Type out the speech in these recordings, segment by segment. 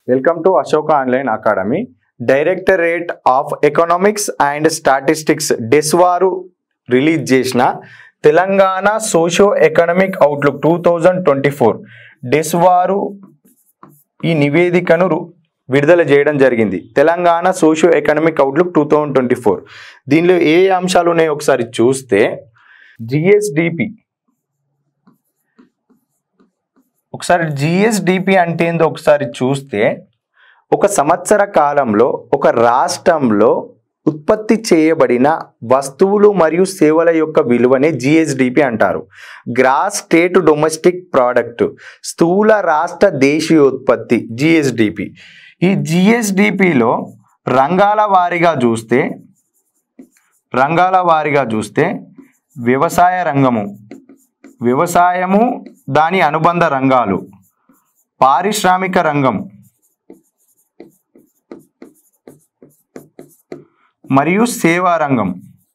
welcome to Ashoka online academy directorate of economics and statistics DES వారు release చేసిన Telangana socio economic outlook two thousand twenty four డెస్ వారు ఈ నివేదికను రు- విడుదల చేయడం జరిగింది Telangana socio economic outlook two thousand twenty four దీనిలో ఏ అంశాలు ఉన్నాయో ఒకసారి చూస్తే జిఎస్డిపి ఒకసారి జిఎస్డిపి అంటే ఏందో ఒకసారి చూస్తే ఒక సంవత్సర కాలంలో ఒక రాష్ట్రంలో ఉత్పత్తి చేయబడిన వస్తువులు మరియు సేవల యొక్క విలువనే జిఎస్డిపి అంటారు గ్రాస్ స్టేట్ డొమెస్టిక్ ప్రోడక్ట్ స్థూల రాష్ట్ర దేశీయోత్పత్తి జిఎస్డిపి ఈ జిఎస్డిపిలో రంగాల వారీగా చూస్తే రంగాల వారీగా చూస్తే వ్యవసాయ రంగము వ్యవసాయము దాని అనుబంధ రంగాలు పారిశ్రామిక రంగం మరియు సేవా రంగం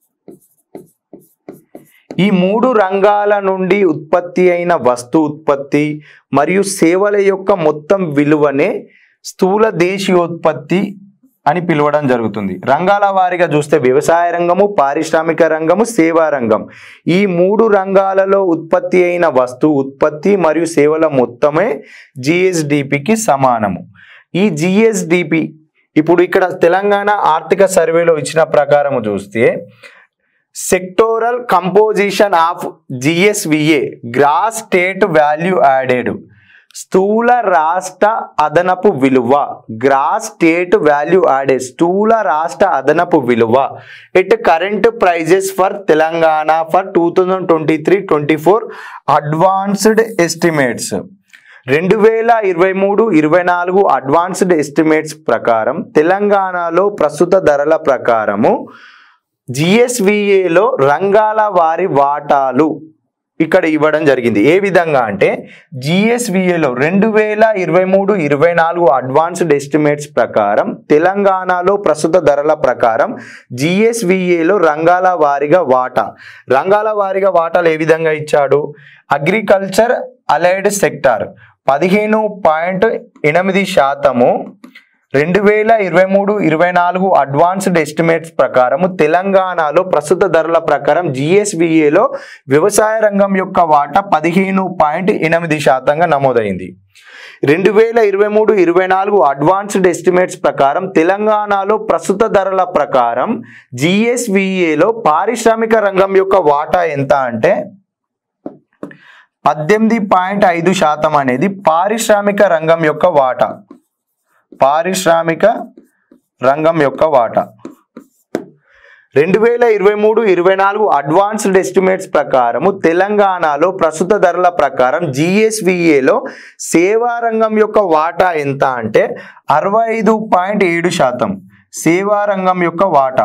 ఈ మూడు రంగాల నుండి ఉత్పత్తి అయిన వస్తు ఉత్పత్తి మరియు సేవల యొక్క మొత్తం విలువనే స్థూల దేశీయోత్పత్తి అని పిలవడం జరుగుతుంది రంగాల వారీగా చూస్తే వ్యవసాయ రంగము పారిశ్రామిక రంగము సేవా రంగం ఈ మూడు రంగాలలో ఉత్పత్తి అయిన వస్తు ఉత్పత్తి మరియు సేవల మొత్తమే జిఎస్డిపికి సమానము ఈ జిఎస్డిపి ఇప్పుడు ఇక్కడ తెలంగాణ ఆర్థిక సర్వేలో ఇచ్చిన ప్రకారం చూస్తే sectoral composition of GSVA gross state value added స్థూల రాష్ట్ర అదనపు విలువ గ్రాస్ స్టేట్ వాల్యూ యాడెడ్ స్థూల రాష్ట్ర అదనపు విలువ it current prices for Telangana for two thousand twenty three twenty four advanced estimates రెండు వేల ఇరవై మూడు ఇరవై నాలుగు అడ్వాన్స్డ్ ఎస్టిమేట్స్ ప్రకారం తెలంగాణలో ప్రస్తుత ధరల ప్రకారము జిఎస్విఏలో రంగాల వారి వాటాలు ఇక్కడ ఇవ్వడం జరిగింది ఏ విధంగా అంటే జిఎస్విఏలో రెండు వేల ఇరవై మూడు ఇరవై నాలుగు అడ్వాన్స్డ్ ఎస్టిమేట్స్ ప్రకారం తెలంగాణలో ప్రస్తుత ధరల ప్రకారం జిఎస్విఏలో రంగాల వారీగా వాటా రంగాల వారీగా వాటాలు ఏ విధంగా ఇచ్చాడు అగ్రికల్చర్ అలైడ్ సెక్టార్ పదిహేను పాయింట్ ఎనిమిది శాతము రెండు వేల ఇరవై మూడు ఇరవై నాలుగు అడ్వాన్స్డ్ ఎస్టిమేట్స్ ప్రకారము తెలంగాణలో ప్రస్తుత ధరల ప్రకారం జిఎస్విఏలో వ్యవసాయ రంగం యొక్క వాటా పదిహేను పాయింట్ ఎనిమిది శాతంగా నమోదైంది రెండు వేల ఇరవై మూడు ఇరవై నాలుగు అడ్వాన్స్డ్ ఎస్టిమేట్స్ ప్రకారం తెలంగాణలో ప్రస్తుత ధరల ప్రకారం జిఎస్విఏలో పారిశ్రామిక రంగం యొక్క వాటా ఎంత అంటే పద్దెనిమిది పాయింట్ ఐదు శాతం అనేది పారిశ్రామిక రంగం యొక్క వాటా పారిశ్రామిక రంగం యొక్క వాటా రెండు వేల ఇరవై మూడు ఇరవై నాలుగు అడ్వాన్స్డ్ ఎస్టిమేట్స్ ప్రకారము తెలంగాణలో ప్రస్తుత ధరల ప్రకారం జిఎస్విఏలో సేవా రంగం యొక్క వాటా ఎంత అంటే అరవై ఐదు పాయింట్ ఏడు శాతం సేవా రంగం యొక్క వాటా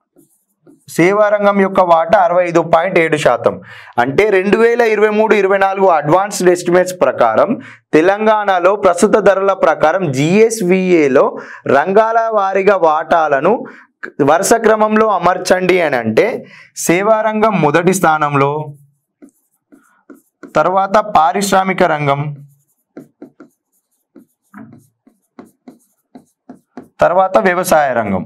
సేవా రంగం యొక్క వాటా అరవై ఐదు పాయింట్ ఏడు శాతం అంటే రెండు వేల ఇరవై మూడు ఇరవై నాలుగు అడ్వాన్స్డ్ ఎస్టిమేట్స్ ప్రకారం తెలంగాణలో ప్రస్తుత ధరల ప్రకారం జిఎస్విఏలో రంగాల వారీగా వాటాలను వరుస క్రమంలో అమర్చండి అని అంటే సేవా రంగం మొదటి స్థానంలో తర్వాత పారిశ్రామిక రంగం తర్వాత వ్యవసాయ రంగం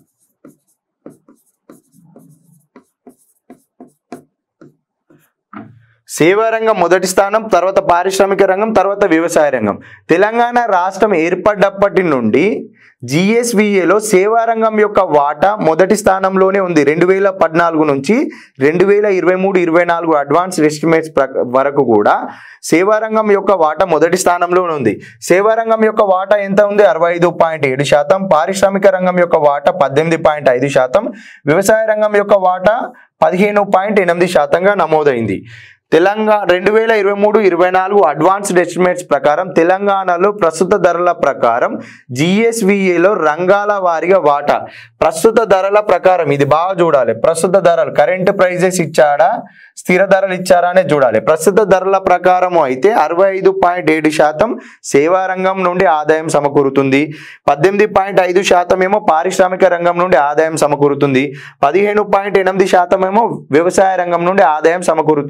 సేవా రంగం మొదటి స్థానం తర్వాత పారిశ్రామిక రంగం తర్వాత వ్యవసాయ రంగం తెలంగాణ రాష్ట్రం ఏర్పడ్డప్పటి నుండి జిఎస్విఏలో సేవా రంగం యొక్క వాటా మొదటి స్థానంలోనే ఉంది రెండు వేల పద్నాలుగు నుంచి రెండు వేల ఇరవై మూడు ఇరవై నాలుగు అడ్వాన్స్ ఎస్టిమేట్స్ ప్ర- వరకు కూడా సేవా రంగం యొక్క వాటా మొదటి స్థానంలోనే ఉంది సేవా రంగం యొక్క వాటా ఎంత ఉంది అరవై ఐదు పాయింట్ ఏడు శాతం పారిశ్రామిక రంగం యొక్క వాటా పద్దెనిమిది పాయింట్ ఐదు శాతం వ్యవసాయ రంగం యొక్క వాటా పదిహేను పాయింట్ ఎనిమిది శాతంగా నమోదైంది తెలంగాణ రెండు వేల ఇరవై మూడు ఇరవై నాలుగు అడ్వాన్స్డ్ ఎస్టిమేట్స్ ప్రకారం తెలంగాణలో ప్రస్తుత ధరల ప్రకారం జిఎస్విఏలో రంగాల వారీగా వాటా ప్రస్తుత ధరల ప్రకారం ఇది బాగా చూడాలి ప్రస్తుత ధరలు కరెంట్ ప్రైజెస్ ఇచ్చాడా స్థిర ధరలు ఇచ్చారా అనేది చూడాలి ప్రస్తుత ధరల ప్రకారం అయితే అరవై ఐదు పాయింట్ ఏడు శాతం సేవా రంగం నుండి ఆదాయం సమకూరుతుంది పద్దెనిమిది పాయింట్ ఐదు శాతం ఏమో పారిశ్రామిక రంగం నుండి ఆదాయం సమకూరుతుంది పదిహేను పాయింట్ ఎనిమిది శాతం ఏమో వ్యవసాయ రంగం నుండి ఆదాయం సమకూరుతుంది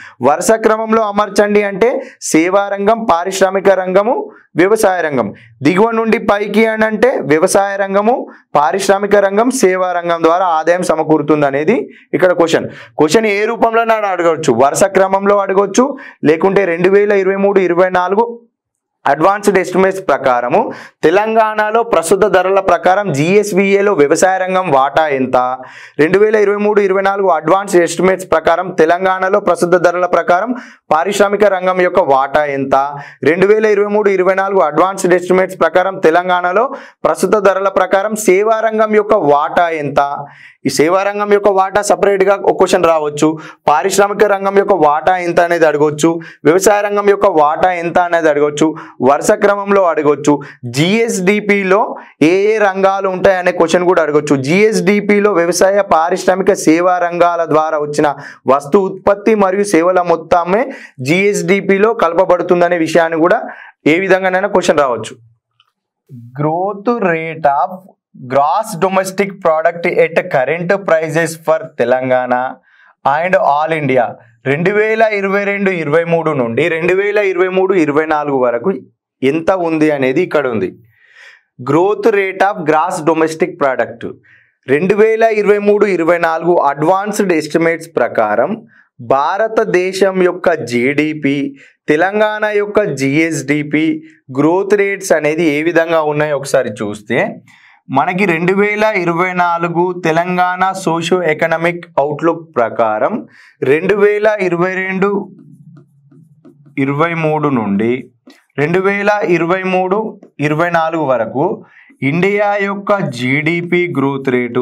వరుస క్రమంలో అమర్చండి అంటే సేవా రంగం పారిశ్రామిక రంగము వ్యవసాయ రంగం దిగువ నుండి పైకి అని అంటే వ్యవసాయ రంగము పారిశ్రామిక రంగం సేవా రంగం ద్వారా ఆదాయం సమకూరుతుంది అనేది ఇక్కడ క్వశ్చన్ క్వశ్చన్ ఏ రూపంలో అడగవచ్చు వరుస క్రమంలో అడగవచ్చు లేకుంటే రెండు వేల ఇరవై మూడు ఇరవై నాలుగు అడ్వాన్స్డ్ ఎస్టిమేట్స్ ప్రకారము తెలంగాణలో ప్రస్తుత ధరల ప్రకారం జిఎస్విఏలో వ్యవసాయ రంగం వాటా ఎంత రెండు వేల ఇరవై మూడు ఇరవై నాలుగు అడ్వాన్స్ ఎస్టిమేట్స్ ప్రకారం తెలంగాణలో ప్రస్తుత ధరల ప్రకారం పారిశ్రామిక రంగం యొక్క వాటా ఎంత రెండు వేల ఇరవై మూడు ఇరవై నాలుగు అడ్వాన్స్డ్ ఎస్టిమేట్స్ ప్రకారం తెలంగాణలో ప్రస్తుత ధరల ప్రకారం సేవా రంగం యొక్క వాటా ఎంత ఈ సేవా రంగం యొక్క వాటా సపరేట్గా ఒక క్వశ్చన్ రావచ్చు పారిశ్రామిక రంగం యొక్క వాటా ఎంత అనేది అడగవచ్చు వ్యవసాయ రంగం యొక్క వాటా ఎంత అనేది అడగవచ్చు వరుస క్రమంలో అడగవచ్చు జిఎస్డిపిలో ఏ ఏ రంగాలు ఉంటాయి అనే క్వశ్చన్ కూడా అడగవచ్చు జిఎస్డిపిలో వ్యవసాయ పారిశ్రామిక సేవా రంగాల ద్వారా వచ్చిన వస్తు ఉత్పత్తి మరియు సేవల మొత్తమే జిఎస్డిపిలో కలపబడుతుందనే విషయాన్ని కూడా ఏ విధంగానైనా క్వశ్చన్ రావచ్చు growth rate of gross domestic product at current prices for Telangana and all India రెండు వేల ఇరవై రెండు ఇరవై మూడు నుండి రెండు వేల ఇరవై మూడు ఇరవై నాలుగు వరకు ఎంత ఉంది అనేది ఇక్కడ ఉంది growth rate of gross domestic product రెండు వేల ఇరవై మూడు ఇరవై నాలుగు అడ్వాన్స్డ్ ఎస్టిమేట్స్ ప్రకారం భారతదేశం యొక్క జీడిపి తెలంగాణ యొక్క జిఎస్డిపి గ్రోత్ రేట్స్ అనేది ఏ విధంగా ఉన్నాయో ఒకసారి చూస్తే మనకి రెండు వేల ఇరవై నాలుగు తెలంగాణ సోషియో ఎకనామిక్ అవుట్లుక్ ప్రకారం రెండు వేల ఇరవై రెండు ఇరవై మూడు నుండి రెండు వేల ఇరవై మూడు ఇరవై నాలుగు వరకు ఇండియా యొక్క జీడిపి గ్రోత్ రేటు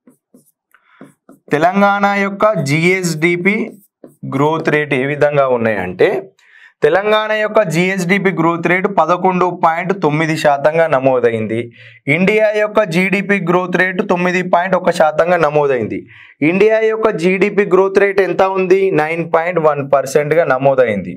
తెలంగాణ యొక్క జిఎస్డిపి గ్రోత్ రేట్ ఏ విధంగా ఉన్నాయంటే తెలంగాణ యొక్క జిఎస్డిపి గ్రోత్ రేటు పదకొండు పాయింట్ తొమ్మిది శాతంగా నమోదైంది ఇండియా యొక్క జీడిపి గ్రోత్ రేటు తొమ్మిది పాయింట్ ఒక శాతంగా నమోదైంది ఇండియా యొక్క జీడిపి గ్రోత్ రేట్ ఎంత ఉంది నైన్ పాయింట్ వన్ పర్సెంట్గా నమోదైంది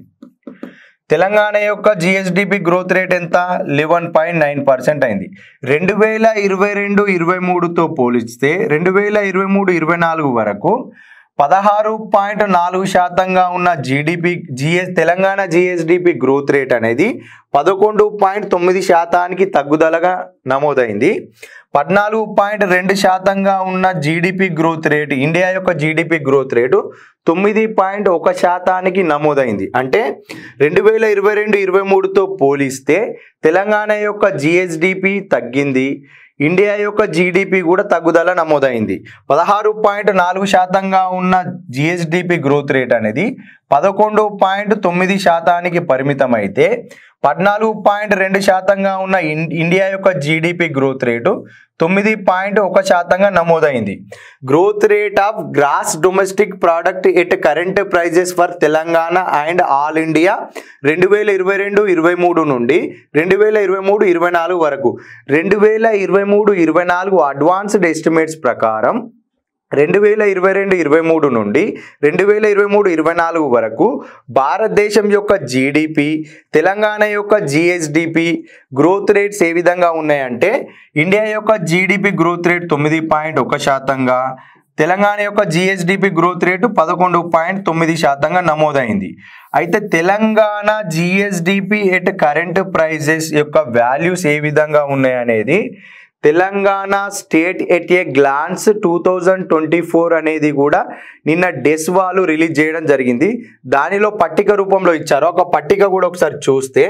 తెలంగాణ యొక్క జిఎస్డిపి గ్రోత్ రేట్ ఎంత లెవెన్ పాయింట్ నైన్ పర్సెంట్ అయింది రెండు వేల ఇరవై రెండు ఇరవై మూడుతో పోలిస్తే రెండు వేల ఇరవై మూడు ఇరవై నాలుగు వరకు పదహారు పాయింట్ నాలుగు శాతంగా ఉన్న GDP GS Telangana GSDP growth rate అనేది పదకొండు పాయింట్ తొమ్మిది శాతానికి తగ్గుదలగా నమోదైంది పద్నాలుగు పాయింట్ రెండు శాతంగా ఉన్న జీడిపి గ్రోత్ రేటు ఇండియా యొక్క జీడిపి గ్రోత్ రేటు తొమ్మిది పాయింట్ ఒక శాతానికి నమోదైంది అంటే రెండు వేల ఇరవై రెండు ఇరవై మూడుతో పోలిస్తే తెలంగాణ యొక్క జిఎస్డిపి తగ్గింది ఇండియా యొక్క జీడిపి కూడా తగ్గుదల నమోదైంది పదహారు పాయింట్ నాలుగు శాతంగా ఉన్న జిఎస్డిపి గ్రోత్ రేట్ అనేది పదకొండు పాయింట్ తొమ్మిది శాతానికి పరిమితం అయితే పద్నాలుగు పాయింట్ రెండు శాతంగా ఉన్న ఇన్- ఇండియా యొక్క జీడిపి గ్రోత్ రేటు తొమ్మిది పాయింట్ ఒక శాతంగా నమోదైంది growth rate of gross domestic product at current prices for Telangana and all India రెండు వేల ఇరవై రెండు ఇరవై మూడు నుండి రెండు వేల ఇరవై మూడు ఇరవై నాలుగు వరకు రెండు వేల ఇరవై మూడు ఇరవై నాలుగు అడ్వాన్స్డ్ ఎస్టిమేట్స్ ప్రకారం రెండు వేల ఇరవై రెండు ఇరవై మూడు నుండి రెండు వేల ఇరవై మూడు ఇరవై నాలుగు వరకు భారతదేశం యొక్క జీడిపి తెలంగాణ యొక్క జిఎస్డిపి గ్రోత్ రేట్స్ ఏ విధంగా ఉన్నాయంటే ఇండియా యొక్క జీడిపి గ్రోత్ రేట్ తొమ్మిది పాయింట్ ఒక శాతంగా తెలంగాణ యొక్క జిఎస్డిపి గ్రోత్ రేటు పదకొండు పాయింట్ తొమ్మిది శాతంగా నమోదైంది అయితే Telangana GSDP at current prices యొక్క వాల్యూస్ ఏ విధంగా ఉన్నాయనేది Telangana state at a glance two thousand twenty four అనేది కూడా నిన్న డెస్ వాళ్ళు రిలీజ్ చేయడం జరిగింది దానిలో పట్టిక రూపంలో ఇచ్చారు ఒక పట్టిక కూడా ఒకసారి చూస్తే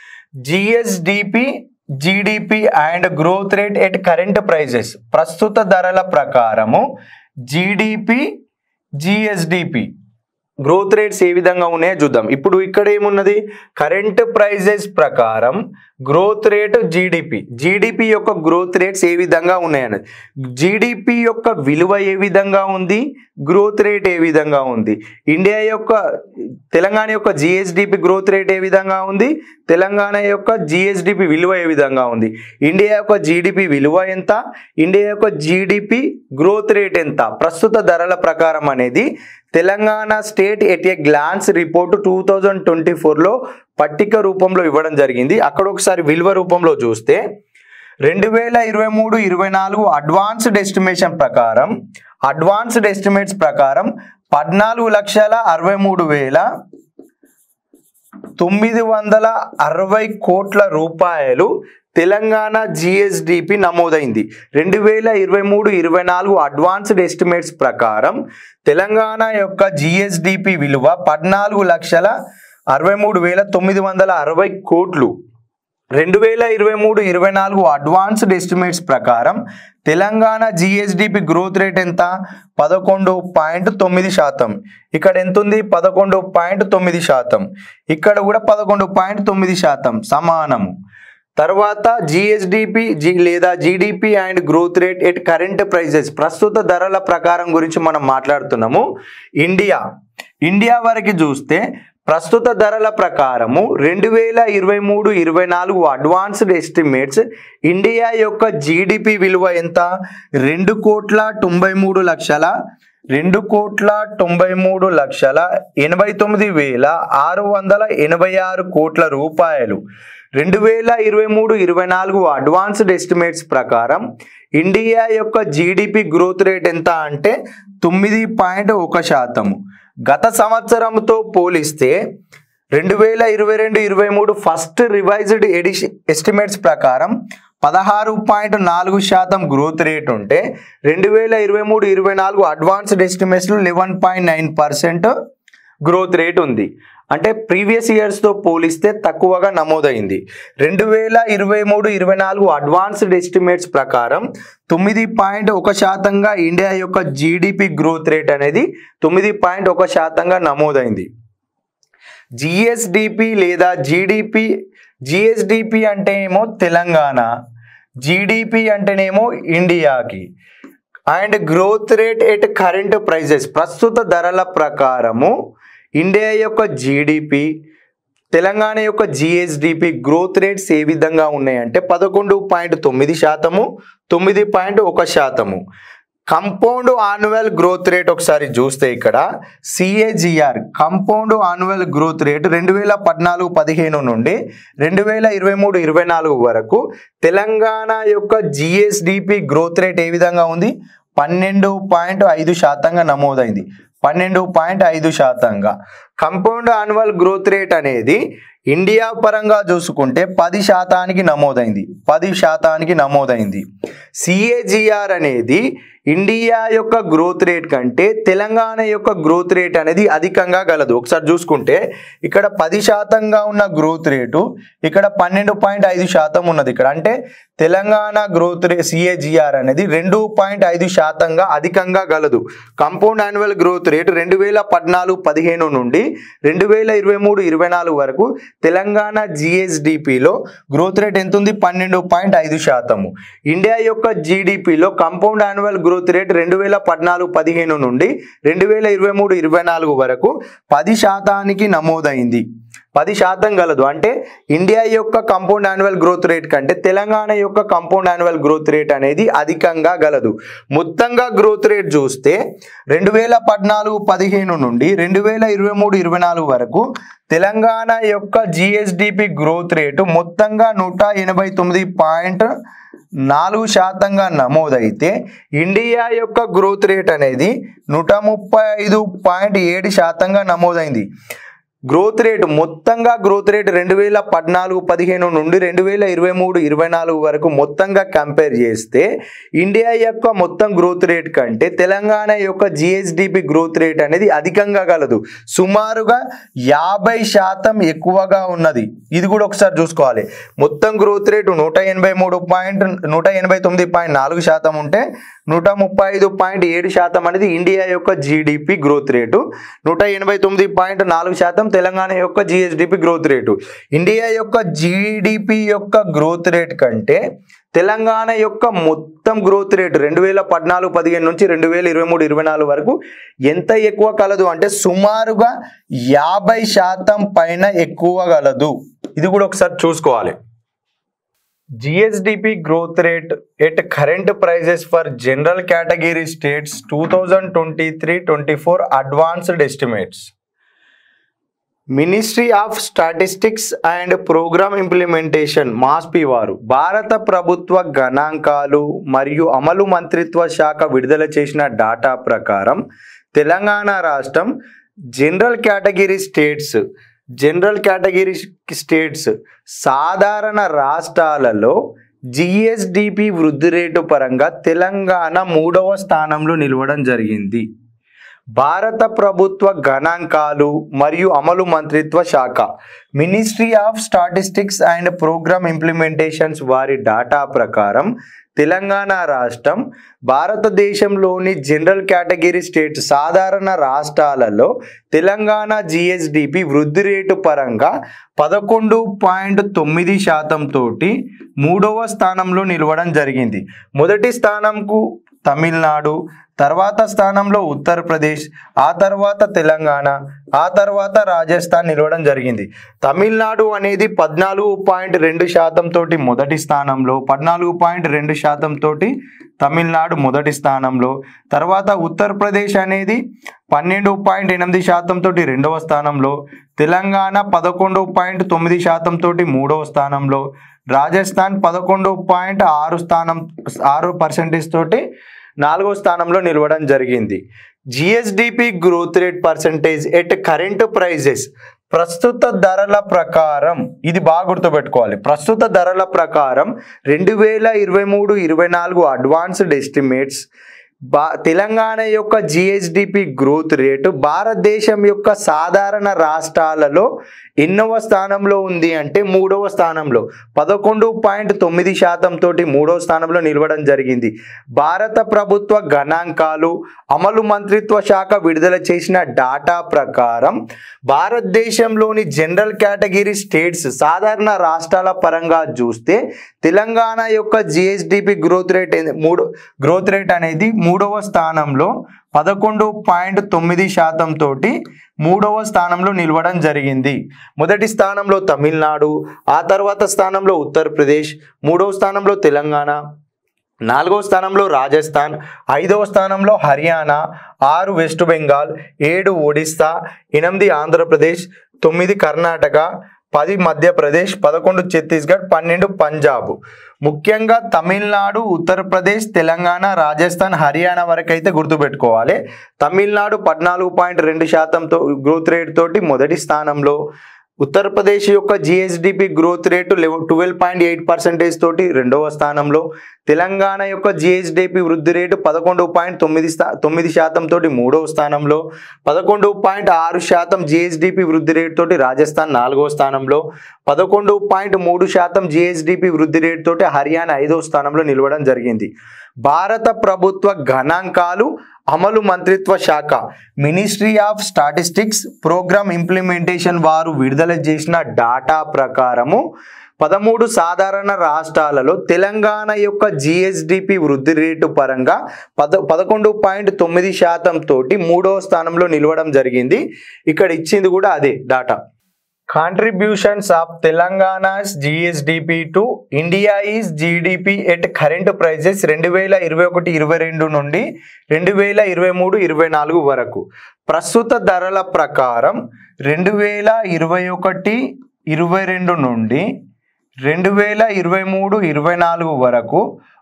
GSDP GDP and growth rate at current prices ప్రస్తుత ధరల ప్రకారము జీడిపి జిఎస్డిపి గ్రోత్ రేట్స్ ఏ విధంగా ఉన్నాయో చూద్దాం ఇప్పుడు ఇక్కడ ఏమున్నది కరెంట్ ప్రైజెస్ ప్రకారం గ్రోత్ రేట్ జీడిపి జీడిపి యొక్క గ్రోత్ రేట్స్ ఏ విధంగా ఉన్నాయన్నది జీడిపి యొక్క విలువ ఏ విధంగా ఉంది గ్రోత్ రేట్ ఏ విధంగా ఉంది ఇండియా యొక్క తెలంగాణ యొక్క జిఎస్డిపి గ్రోత్ రేట్ ఏ విధంగా ఉంది తెలంగాణ యొక్క జిఎస్డిపి విలువ ఏ విధంగా ఉంది ఇండియా యొక్క జీడిపి విలువ ఎంత ఇండియా యొక్క జీడిపి గ్రోత్ రేట్ ఎంత ప్రస్తుత ధరల ప్రకారం అనేది Telangana state at a glance report two thousand twenty ఫోర్లో పట్టిక రూపంలో ఇవ్వడం జరిగింది అక్కడ ఒకసారి విలువ రూపంలో చూస్తే రెండు వేల ఇరవై మూడు ఇరవై నాలుగు అడ్వాన్స్డ్ ఎస్టిమేషన్ ప్రకారం అడ్వాన్స్డ్ ఎస్టిమేట్స్ ప్రకారం పద్నాలుగు లక్షల అరవై మూడు వేల తొమ్మిది వందల అరవై కోట్ల రూపాయలు తెలంగాణ జిఎస్డిపి నమోదైంది రెండు వేల ఇరవై మూడు ఇరవై నాలుగు అడ్వాన్స్డ్ ఎస్టిమేట్స్ ప్రకారం తెలంగాణ యొక్క జిఎస్డిపి విలువ పద్నాలుగు లక్షల అరవై మూడు వేల తొమ్మిది వందల అరవై కోట్లు రెండు వేల ఇరవై మూడు ఇరవై నాలుగు అడ్వాన్స్డ్ ఎస్టిమేట్స్ ప్రకారం తెలంగాణ జిఎస్డిపి గ్రోత్ రేట్ ఎంత పదకొండు పాయింట్ తొమ్మిది శాతం ఇక్కడ ఎంత ఉంది పదకొండు పాయింట్ తొమ్మిది శాతం ఇక్కడ కూడా పదకొండు పాయింట్ తొమ్మిది శాతం సమానము తర్వాత జిఎస్డిపి జి లేదా GDP and growth rate at current prices ప్రస్తుత ధరల ప్రకారం గురించి మనం మాట్లాడుతున్నాము ఇండియా ఇండియా వరకు చూస్తే ప్రస్తుత ధరల ప్రకారము రెండు వేల ఇరవై మూడు ఇరవై నాలుగు అడ్వాన్స్డ్ ఎస్టిమేట్స్ ఇండియా యొక్క జీడిపి విలువ ఎంత రెండు కోట్ల తొంభై మూడు లక్షల రెండు కోట్ల తొంభై మూడు లక్షల ఎనభై తొమ్మిది వేల ఆరు వందల ఎనభై ఆరు కోట్ల రూపాయలు రెండు వేల ఇరవై మూడు ఇరవై నాలుగు అడ్వాన్స్డ్ ఎస్టిమేట్స్ ప్రకారం ఇండియా యొక్క జీడిపి గ్రోత్ రేట్ ఎంత అంటే తొమ్మిది పాయింట్ ఒక శాతము గత సంవత్సరంతో పోలిస్తే రెండు వేల ఇరవై రెండు ఇరవై మూడు ఫస్ట్ రివైజ్డ్ ఎడిషన్ ఎస్టిమేట్స్ ప్రకారం పదహారు పాయింట్ నాలుగు శాతం గ్రోత్ రేట్ ఉంటే రెండు వేల ఇరవై మూడు ఇరవై నాలుగు అడ్వాన్స్డ్ ఎస్టిమేట్స్లో eleven point nine percent growth rate ఉంది అంటే ప్రీవియస్ ఇయర్స్తో పోలిస్తే తక్కువగా నమోదైంది రెండు వేల ఇరవై మూడు ఇరవై నాలుగు అడ్వాన్స్డ్ ఎస్టిమేట్స్ ప్రకారం తొమ్మిది పాయింట్ ఒక శాతంగా ఇండియా యొక్క జీడిపి గ్రోత్ రేట్ అనేది తొమ్మిది పాయింట్ ఒక శాతంగా నమోదైంది జిఎస్డిపి లేదా జీడిపి జిఎస్డిపి అంటే ఏమో తెలంగాణ జీడిపి అంటేనేమో ఇండియాకి and growth rate at current prices ప్రస్తుత ధరల ప్రకారము ఇండియా యొక్క జీడిపి తెలంగాణ యొక్క జిఎస్డిపి గ్రోత్ రేట్స్ ఏ విధంగా ఉన్నాయంటే పదకొండు పాయింట్ తొమ్మిది శాతము తొమ్మిది పాయింట్ ఒక శాతము కంపౌండ్ ఆన్యువల్ గ్రోత్ రేట్ ఒకసారి చూస్తే ఇక్కడ CAGR compound annual growth rate రెండు వేల పద్నాలుగు పదిహేను నుండి రెండు వేల ఇరవై మూడు ఇరవై నాలుగు వరకు తెలంగాణ యొక్క జిఎస్డిపి గ్రోత్ రేట్ ఏ విధంగా ఉంది పన్నెండు పాయింట్ ఐదు శాతంగా నమోదైంది పన్నెండు పాయింట్ ఐదు శాతంగా కంపౌండ్ ఆన్యువల్ గ్రోత్ రేట్ అనేది ఇండియా పరంగా చూసుకుంటే పది శాతానికి నమోదైంది పది శాతానికి నమోదైంది సిఏజిఆర్ అనేది ఇండియా యొక్క గ్రోత్ రేట్ కంటే తెలంగాణ యొక్క గ్రోత్ రేట్ అనేది అధికంగా గలదు ఒకసారి చూసుకుంటే ఇక్కడ పది శాతంగా ఉన్న గ్రోత్ రేటు ఇక్కడ పన్నెండు పాయింట్ ఐదు శాతం ఉన్నది ఇక్కడ అంటే తెలంగాణ గ్రోత్ రే సిఏజిఆర్ అనేది రెండు పాయింట్ ఐదు శాతంగా అధికంగా గలదు కంపౌండ్ యాన్యువల్ గ్రోత్ రేట్ రెండు వేల పద్నాలుగు పదిహేను నుండి రెండు వేల ఇరవై మూడు ఇరవై నాలుగు వరకు తెలంగాణ జిఎస్డిపిలో గ్రోత్ రేట్ ఎంత ఉంది పన్నెండు పాయింట్ ఐదు శాతము ఇండియా యొక్క జీడిపిలో కంపౌండ్ యాన్యువల్ గ్రోత్ రేట్ రెండు వేల పద్నాలుగు పదిహేను నుండి రెండు వేల ఇరవై మూడు ఇరవై నాలుగు వరకు పది శాతానికి నమోదైంది పది శాతం గలదు అంటే ఇండియా యొక్క కంపౌండ్ యాన్యువల్ గ్రోత్ రేట్ కంటే తెలంగాణ యొక్క కంపౌండ్ యాన్యువల్ గ్రోత్ రేట్ అనేది అధికంగా గలదు మొత్తంగా గ్రోత్ రేట్ చూస్తే రెండు వేల పద్నాలుగు పదిహేను నుండి రెండు వేల ఇరవై మూడు ఇరవై నాలుగు వరకు తెలంగాణ యొక్క జిఎస్డిపి గ్రోత్ రేటు మొత్తంగా నూట ఎనభై తొమ్మిది పాయింట్ నాలుగు శాతంగా నమోదైతే ఇండియా యొక్క గ్రోత్ రేట్ అనేది నూట ముప్పై ఐదు పాయింట్ ఏడు శాతంగా నమోదైంది గ్రోత్ రేటు మొత్తంగా గ్రోత్ రేట్ రెండు వేల పద్నాలుగు పదిహేను నుండి రెండు వేల ఇరవై మూడు ఇరవై నాలుగు వరకు మొత్తంగా కంపేర్ చేస్తే ఇండియా యొక్క మొత్తం గ్రోత్ రేట్ కంటే తెలంగాణ యొక్క జిఎస్డిపి గ్రోత్ రేట్ అనేది అధికంగా గలదు సుమారుగా యాభై శాతం ఎక్కువగా ఉన్నది ఇది కూడా ఒకసారి చూసుకోవాలి మొత్తం గ్రోత్ రేటు నూట ఎనభై మూడు పాయింట్ నూట ఎనభై తొమ్మిది పాయింట్ నాలుగు శాతం ఉంటే నూట ముప్పై ఐదు పాయింట్ ఏడు శాతం అనేది ఇండియా యొక్క జీడిపి గ్రోత్ రేటు నూట ఎనభై తొమ్మిది పాయింట్ నాలుగు శాతం తెలంగాణ యొక్క జిఎస్డిపి గ్రోత్ రేటు ఇండియా యొక్క జీడిపి యొక్క గ్రోత్ రేట్ కంటే తెలంగాణ యొక్క మొత్తం గ్రోత్ రేట్ రెండు వేల పద్నాలుగు పదిహేను నుంచి రెండు వేల ఇరవై మూడు ఇరవై నాలుగు వరకు ఎంత ఎక్కువ కలదు అంటే సుమారుగా యాభై శాతం పైన ఎక్కువ గలదు ఇది కూడా ఒకసారి చూసుకోవాలి GSDP growth rate at current prices for general category states two thousand twenty three twenty four advanced estimates ministry of statistics and programme implementation MoSPI వారు భారత ప్రభుత్వ గణాంకాలు మరియు అమలు మంత్రిత్వ శాఖ విడుదల చేసిన డాటా ప్రకారం తెలంగాణ రాష్ట్రం general category states general category states సాధారణ రాష్ట్రాలలో జిఎస్డిపి వృద్ధి రేటు పరంగా తెలంగాణ మూడవ స్థానంలో నిలవడం జరిగింది భారత ప్రభుత్వ గణాంకాలు మరియు అమలు మంత్రిత్వ శాఖ ministry of statistics and programme implementations వారి డాటా ప్రకారం తెలంగాణ రాష్ట్రం భారతదేశంలోని జనరల్ కేటగిరీ స్టేట్ సాధారణ రాష్ట్రాలలో తెలంగాణ జిఎస్డిపి వృద్ధి రేటు పరంగా పదకొండు పాయింట్ తొమ్మిది శాతం తోటి మూడవ స్థానంలో నిలవడం జరిగింది మొదటి స్థానంకు తమిళనాడు తర్వాత స్థానంలో ఉత్తరప్రదేశ్ ఆ తర్వాత తెలంగాణ ఆ తర్వాత రాజస్థాన్ నిలవడం జరిగింది తమిళనాడు అనేది పద్నాలుగు పాయింట్ రెండు శాతం తోటి మొదటి స్థానంలో పద్నాలుగు పాయింట్ రెండు శాతం తోటి తమిళనాడు మొదటి స్థానంలో తర్వాత ఉత్తరప్రదేశ్ అనేది పన్నెండు పాయింట్ ఎనిమిది శాతం తోటి రెండవ స్థానంలో తెలంగాణ పదకొండు పాయింట్ తొమ్మిది శాతం తోటి మూడవ స్థానంలో రాజస్థాన్ పదకొండు పాయింట్ ఆరు స్థానం ఆరు పర్సెంటేజ్ తోటి నాలుగో స్థానంలో నిలవడం జరిగింది GSDP growth rate percentage at current prices ప్రస్తుత ధరల ప్రకారం ఇది బాగా గుర్తుపెట్టుకోవాలి ప్రస్తుత ధరల ప్రకారం రెండు వేల ఇరవై మూడు ఇరవై నాలుగు అడ్వాన్స్డ్ ఎస్టిమేట్స్ బా తెలంగాణ యొక్క జిఎస్డిపి గ్రోత్ రేటు భారతదేశం యొక్క సాధారణ రాష్ట్రాలలో ఎన్నవ స్థానంలో ఉంది అంటే మూడవ స్థానంలో పదకొండు పాయింట్ తొమ్మిది శాతం తోటి మూడవ స్థానంలో నిలవడం జరిగింది భారత ప్రభుత్వ గణాంకాలు అమలు మంత్రిత్వ శాఖ విడుదల చేసిన డాటా ప్రకారం భారతదేశంలోని జనరల్ కేటగిరీ స్టేట్స్ సాధారణ రాష్ట్రాల పరంగా చూస్తే తెలంగాణ యొక్క జిఎస్డిపి గ్రోత్ రేట్ ఏ- మూడు గ్రోత్ రేట్ అనేది మూడవ స్థానంలో పదకొండు పాయింట్ తొమ్మిది శాతం తోటి మూడవ స్థానంలో నిలవడం జరిగింది మొదటి స్థానంలో తమిళనాడు ఆ తర్వాత స్థానంలో ఉత్తరప్రదేశ్ మూడవ స్థానంలో తెలంగాణ నాలుగవ స్థానంలో రాజస్థాన్ ఐదవ స్థానంలో హర్యానా ఆరు వెస్ట్ బెంగాల్ ఏడు ఒడిస్సా ఎనిమిది ఆంధ్రప్రదేశ్ తొమ్మిది కర్ణాటక పది మధ్యప్రదేశ్ పదకొండు ఛత్తీస్గఢ్ పన్నెండు పంజాబ్ ముఖ్యంగా తమిళనాడు ఉత్తరప్రదేశ్ తెలంగాణ రాజస్థాన్ హర్యానా వరకు అయితే గుర్తుపెట్టుకోవాలి తమిళనాడు పద్నాలుగు పాయింట్ రెండు శాతంతో గ్రోత్ రేట్ తోటి మొదటి స్థానంలో ఉత్తరప్రదేశ్ యొక్క GSDP growth rate eleven twelve point eight percentage తోటి రెండవ స్థానంలో తెలంగాణ యొక్క జిఎస్డిపి వృద్ధి రేటు పదకొండు పాయింట్ తొమ్మిది స్థా తొమ్మిది శాతం తోటి మూడవ స్థానంలో పదకొండు పాయింట్ ఆరు శాతం జిఎస్డిపి వృద్ధి రేటు తోటి రాజస్థాన్ నాలుగవ స్థానంలో పదకొండు పాయింట్ మూడు శాతం జిఎస్డిపి వృద్ధి రేటు తోటి హర్యానా ఐదవ స్థానంలో నిలవడం జరిగింది భారత ప్రభుత్వ గణాంకాలు అమలు మంత్రిత్వ శాఖ ministry of statistics programme implementation వారు విడుదల చేసిన డాటా ప్రకారము పదమూడు సాధారణ రాష్ట్రాలలో తెలంగాణ యొక్క జిఎస్డిపి వృద్ధి రేటు పరంగా పద పదకొండు పాయింట్ తొమ్మిది శాతం తోటి మూడవ స్థానంలో నిలవడం జరిగింది ఇక్కడ ఇచ్చింది కూడా అదే data contributions of Telangana's GSDP to India is GDP at current prices రెండు వేల ఇరవై ఒకటి ఇరవై రెండు నుండి రెండు వేల ఇరవై మూడు ఇరవై నాలుగు వరకు ప్రస్తుత ధరల ప్రకారం రెండు వేల ఇరవై ఒకటి ఇరవై రెండు నుండి రెండు వేల ఇరవై మూడు ఇరవై నాలుగు వరకు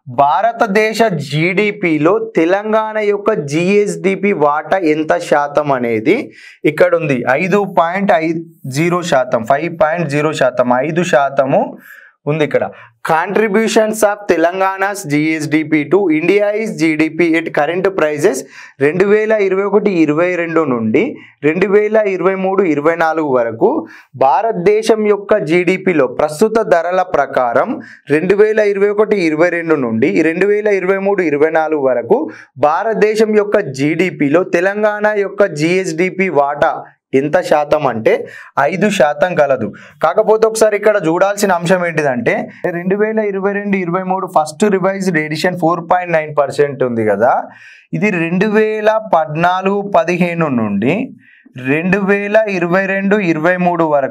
భారతదేశ జీడిపిలో తెలంగాణ యొక్క జిఎస్డిపి వాటా ఎంత శాతం అనేది ఇక్కడ ఉంది ఐదు పాయింట్ ఐదు జీరో శాతం ఫైవ్ పాయింట్ జీరో శాతం ఐదు శాతము ఉంది ఇక్కడ contributions of Telangana's GSDP to India is GDP at current prices రెండు వేల ఇరవై ఒకటి ఇరవై రెండు నుండి రెండు వేల ఇరవై మూడు ఇరవై నాలుగు వరకు భారతదేశం యొక్క జీడిపిలో ప్రస్తుత ధరల ప్రకారం రెండు వేల ఇరవై ఒకటి ఇరవై రెండు నుండి రెండు వేల ఇరవై మూడు ఇరవై నాలుగు వరకు భారతదేశం యొక్క జీడిపిలో తెలంగాణ యొక్క జిఎస్డిపి వాటా ఎంత శాతం అంటే ఐదు శాతం కలదు కాకపోతే ఒకసారి ఇక్కడ చూడాల్సిన అంశం ఏంటిదంటే రెండు వేల ఇరవై రెండు ఇరవై మూడు first revised edition four point nine percent ఉంది కదా ఇది రెండు వేల పద్నాలుగు పదిహేను నుండి రెండు వేల ఇరవై రెండు ఇరవై మూడు వరకు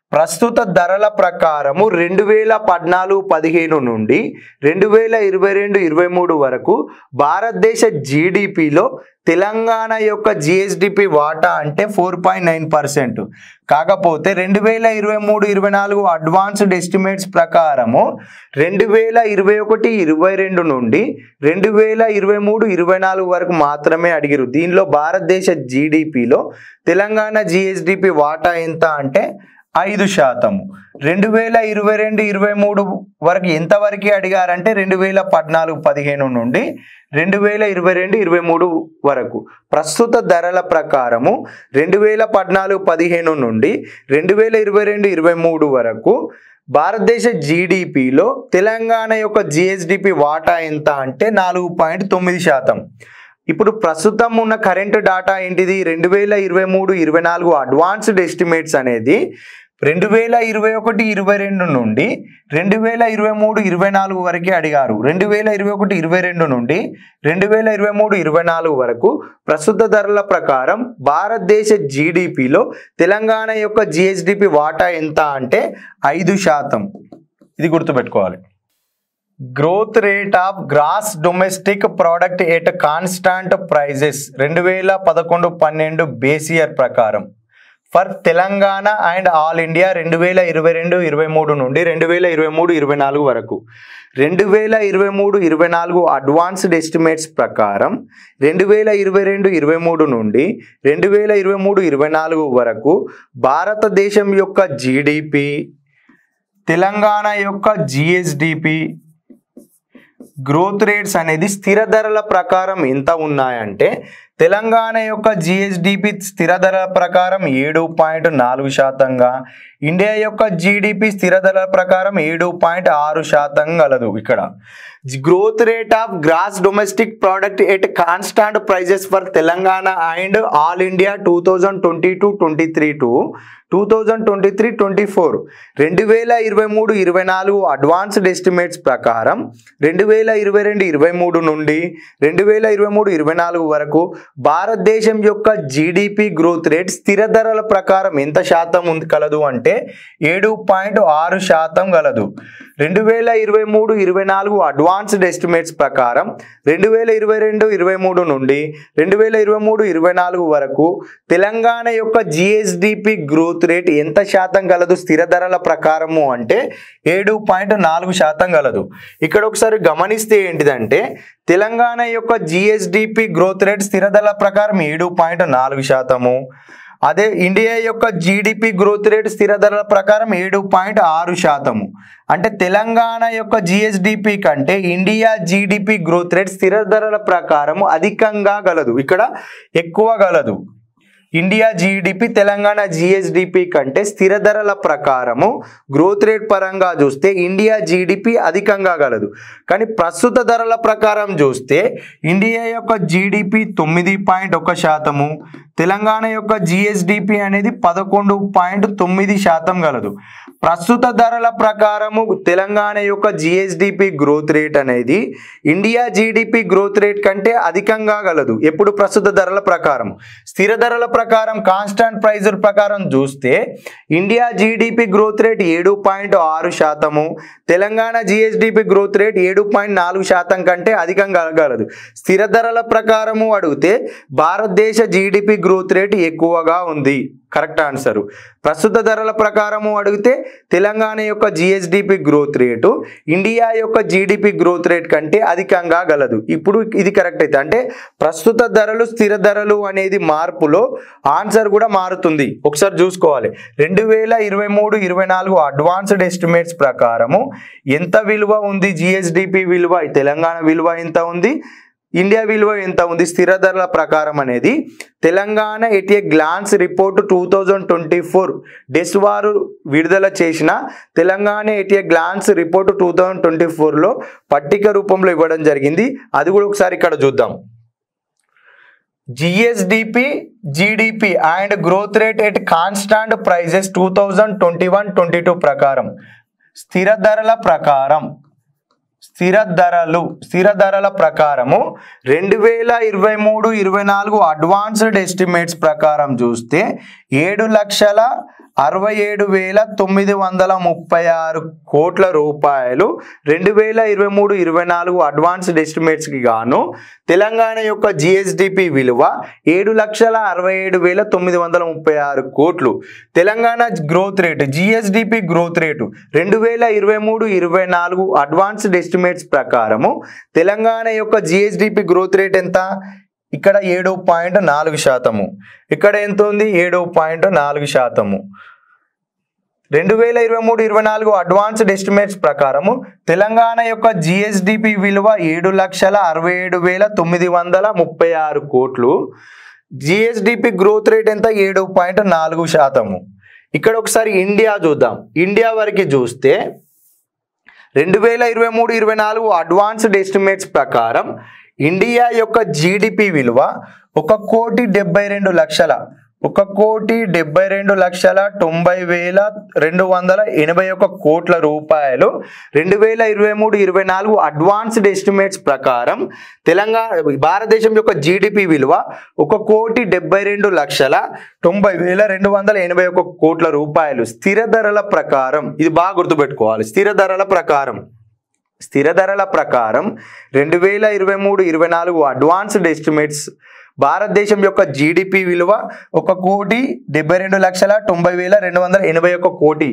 ప్రస్తుత ధరల ప్రకారము రెండు వేల పద్నాలుగు పదిహేను నుండి రెండు వేల ఇరవై రెండు ఇరవై మూడు వరకు భారతదేశ జీడిపిలో తెలంగాణ యొక్క జిఎస్డిపి వాటా అంటే ఫోర్ పాయింట్ నైన్ పర్సెంట్ కాకపోతే రెండు వేల ఇరవై మూడు ఇరవై నాలుగు అడ్వాన్స్డ్ ఎస్టిమేట్స్ ప్రకారము రెండు వేల ఇరవై ఒకటి ఇరవై రెండు నుండి రెండు వేల ఇరవై మూడు ఇరవై నాలుగు వరకు మాత్రమే అడిగిరు దీనిలో భారతదేశ జీడిపిలో తెలంగాణ జిఎస్డిపి వాటా ఎంత అంటే ఐదు శాతము రెండు వేల ఇరవై రెండు ఇరవై మూడు వరకు ఎంతవరకు అడిగారంటే రెండు వేల పద్నాలుగు పదిహేను నుండి రెండు వేల ఇరవై రెండు ఇరవై మూడు వరకు ప్రస్తుత ధరల ప్రకారము రెండు వేల పద్నాలుగు పదిహేను నుండి రెండు వేల ఇరవై రెండు ఇరవై మూడు వరకు భారతదేశ జీడిపిలో తెలంగాణ యొక్క జిఎస్డిపి వాటా ఎంత అంటే నాలుగు పాయింట్ తొమ్మిది శాతం ఇప్పుడు ప్రస్తుతం ఉన్న కరెంటు డాటా ఏంటిది రెండు వేల ఇరవై మూడు ఇరవై నాలుగు అడ్వాన్స్డ్ ఎస్టిమేట్స్ అనేది రెండు వేల ఇరవై ఒకటి ఇరవై రెండు నుండి రెండు వేల ఇరవై మూడు ఇరవై నాలుగు వరకే అడిగారు రెండు వేల ఇరవై ఒకటి ఇరవై రెండు నుండి రెండు వేల ఇరవై మూడు ఇరవై నాలుగు వరకు ప్రస్తుత ధరల ప్రకారం భారతదేశ జీడిపిలో తెలంగాణ యొక్క జిఎస్డిపి వాటా ఎంత అంటే ఐదు శాతం ఇది గుర్తుపెట్టుకోవాలి growth rate of gross domestic product at constant prices రెండు వేల పదకొండు పన్నెండు బేస్ ఇయర్ ప్రకారం for Telangana and all India రెండు వేల ఇరవై రెండు ఇరవై మూడు నుండి రెండు వేల ఇరవై మూడు ఇరవై నాలుగు వరకు రెండు వేల ఇరవై మూడు ఇరవై నాలుగు అడ్వాన్స్డ్ ఎస్టిమేట్స్ ప్రకారం రెండు వేల ఇరవై రెండు ఇరవై మూడు నుండి రెండు వేల ఇరవై మూడు ఇరవై నాలుగు వరకు భారతదేశం యొక్క జీడిపి తెలంగాణ యొక్క జిఎస్డిపి గ్రోత్ రేట్స్ అనేది స్థిర ధరల ప్రకారం ఎంత ఉన్నాయంటే తెలంగాణ యొక్క జిఎస్డిపి స్థిర ధరల ప్రకారం ఏడు పాయింట్ నాలుగు శాతంగా ఇండియా యొక్క జీడిపి స్థిర ధరల ప్రకారం ఏడు పాయింట్ ఆరు శాతం గలదు ఇక్కడ growth rate of gross domestic product at constant prices for Telangana and all India two thousand twenty two twenty three to two thousand twenty three twenty four రెండు వేల ఇరవై మూడు ఇరవై నాలుగు అడ్వాన్స్డ్ ఎస్టిమేట్స్ ప్రకారం రెండు వేల ఇరవై రెండు ఇరవై మూడు నుండి రెండు వేల ఇరవై మూడు ఇరవై నాలుగు వరకు భారతదేశం యొక్క జీడిపి గ్రోత్ రేట్ స్థిర ధరల ప్రకారం ఎంత శాతం ఉంది కలదు అంటే ఏడు పాయింట్ ఆరు శాతం గలదు రెండు వేల ఇరవై మూడు ఇరవై నాలుగు అడ్వాన్స్డ్ ఎస్టిమేట్స్ ప్రకారం రెండు వేల ఇరవై రెండు ఇరవై మూడు నుండి రెండు వేల ఇరవై మూడు ఇరవై నాలుగు వరకు తెలంగాణ యొక్క జిఎస్డిపి గ్రోత్ రేట్ ఎంత శాతం గలదు స్థిర ధరల ప్రకారము అంటే ఏడు పాయింట్ నాలుగు శాతం గలదు ఇక్కడ ఒకసారి గమనిస్తే ఏంటిదంటే తెలంగాణ యొక్క జిఎస్డిపి గ్రోత్ రేట్ స్థిర ధరల ప్రకారం ఏడు పాయింట్ నాలుగు శాతము అదే ఇండియా యొక్క జీడిపి గ్రోత్ రేట్ స్థిర ధరల ప్రకారం ఏడు పాయింట్ ఆరు శాతము అంటే తెలంగాణ యొక్క జిఎస్డిపి కంటే ఇండియా జీడిపి గ్రోత్ రేట్ స్థిర ధరల ప్రకారం అధికంగా గలదు ఇక్కడ ఎక్కువ గలదు ఇండియా జీడిపి తెలంగాణ జిఎస్డిపి కంటే స్థిర ధరల ప్రకారము గ్రోత్ రేట్ పరంగా చూస్తే ఇండియా జీడిపి అధికంగా గలదు కానీ ప్రస్తుత ధరల ప్రకారం చూస్తే ఇండియా యొక్క జీడిపి తొమ్మిది పాయింట్ ఒక శాతము తెలంగాణ యొక్క జిఎస్డిపి అనేది పదకొండు పాయింట్ తొమ్మిది శాతం గలదు ప్రస్తుత ధరల ప్రకారము తెలంగాణ యొక్క జిఎస్డిపి గ్రోత్ రేట్ అనేది ఇండియా జీడిపి గ్రోత్ రేట్ కంటే అధికంగా గలదు ఎప్పుడు ప్రస్తుత ధరల ప్రకారం స్థిర ధరల ప్రకారం కాన్స్టాంట్ ప్రైజ్ ప్రకారం చూస్తే ఇండియా జీడిపి గ్రోత్ రేట్ ఏడు పాయింట్ ఆరు శాతము తెలంగాణ జిఎస్డిపి గ్రోత్ రేట్ ఏడు పాయింట్ నాలుగు శాతం కంటే అధికంగా గలదు స్థిర ధరల ప్రకారము అడిగితే భారతదేశ జీడిపి గ్రోత్ రేట్ ఎక్కువగా ఉంది కరెక్ట్ ఆన్సర్ ప్రస్తుత ధరల ప్రకారము అడిగితే తెలంగాణ యొక్క జిఎస్డిపి గ్రోత్ రేటు ఇండియా యొక్క జీడిపి గ్రోత్ రేట్ కంటే అధికంగా గలదు ఇప్పుడు ఇది కరెక్ట్ అయితే అంటే ప్రస్తుత ధరలు స్థిర ధరలు అనేది మార్పులో ఆన్సర్ కూడా మారుతుంది ఒకసారి చూసుకోవాలి రెండు వేల ఇరవై మూడు ఇరవై నాలుగు అడ్వాన్స్డ్ ఎస్టిమేట్స్ ప్రకారము ఎంత విలువ ఉంది జిఎస్డిపి విలువ తెలంగాణ విలువ ఎంత ఉంది ఇండియా విలువ ఎంత ఉంది స్థిర ధరల ప్రకారం అనేది Telangana at a glance report two thousand twenty four డెస్ వారు విడుదల చేసిన Telangana at a glance report two thousand twenty ఫోర్లో పట్టిక రూపంలో ఇవ్వడం జరిగింది అది కూడా ఒకసారి ఇక్కడ చూద్దాం GSDP GDP and growth rate at constant prices two thousand twenty one twenty two ప్రకారం స్థిర ధరల ప్రకారం స్థిర ధరలు స్థిర ధరల ప్రకారము రెండు వేల ఇరవై మూడు ఇరవై నాలుగు అడ్వాన్స్డ్ ఎస్టిమేట్స్ ప్రకారం చూస్తే ఏడు లక్షల అరవై ఏడు వేల తొమ్మిది వందల ముప్పై ఆరు కోట్ల రూపాయలు రెండు వేల ఇరవై మూడు ఇరవై నాలుగు అడ్వాన్స్డ్ ఎస్టిమేట్స్కి గాను తెలంగాణ యొక్క జిఎస్డిపి విలువ ఏడు లక్షల అరవై ఏడు వేల తొమ్మిది వందల ముప్పై ఆరు కోట్లు Telangana growth rate GSDP growth rate రెండు వేల ఇరవై మూడు ఇరవై నాలుగు అడ్వాన్స్డ్ ఎస్టిమేట్స్ ప్రకారము తెలంగాణ యొక్క జిఎస్డిపి గ్రోత్ రేట్ ఎంత ఇక్కడ ఏడు పాయింట్ నాలుగు శాతము ఇక్కడ ఎంత ఉంది ఏడు పాయింట్ నాలుగు శాతము రెండు వేల ఇరవై మూడు ఇరవై నాలుగు అడ్వాన్స్డ్ ఎస్టిమేట్స్ ప్రకారము తెలంగాణ యొక్క జిఎస్డిపి విలువ ఏడు లక్షల అరవై ఏడు వేల తొమ్మిది వందల ముప్పై ఆరు కోట్లు జిఎస్డిపి గ్రోత్ రేట్ ఎంత ఏడు పాయింట్ నాలుగు శాతము ఇక్కడ ఒకసారి ఇండియా చూద్దాం ఇండియా వరకు చూస్తే రెండు వేల ఇరవై మూడు ఇరవై నాలుగు అడ్వాన్స్డ్ ఎస్టిమేట్స్ ప్రకారం ఇండియా యొక్క జీడిపి విలువ ఒక కోటి డెబ్బై రెండు లక్షల ఒక కోటి డెబ్బై రెండు లక్షల తొంభై వేల రెండు వందల ఎనభై ఒక కోట్ల రూపాయలు రెండు వేల ఇరవై మూడు ఇరవై నాలుగు అడ్వాన్స్డ్ ఎస్టిమేట్స్ ప్రకారం తెలంగాణ భారతదేశం యొక్క జీడిపి విలువ ఒక కోటి డెబ్బై రెండు లక్షల తొంభై వేల రెండు వందల ఎనభై ఒక కోట్ల రూపాయలు స్థిర ధరల ప్రకారం ఇది బాగా గుర్తుపెట్టుకోవాలి స్థిర ధరల ప్రకారం స్థిర ధరల ప్రకారం రెండు వేల ఇరవై మూడు ఇరవై నాలుగు అడ్వాన్స్డ్ ఎస్టిమేట్స్ భారతదేశం యొక్క జీడిపి విలువ ఒక కోటి డెబ్బై రెండు లక్షల తొంభై వేల రెండు వందల ఎనభై ఒక కోటి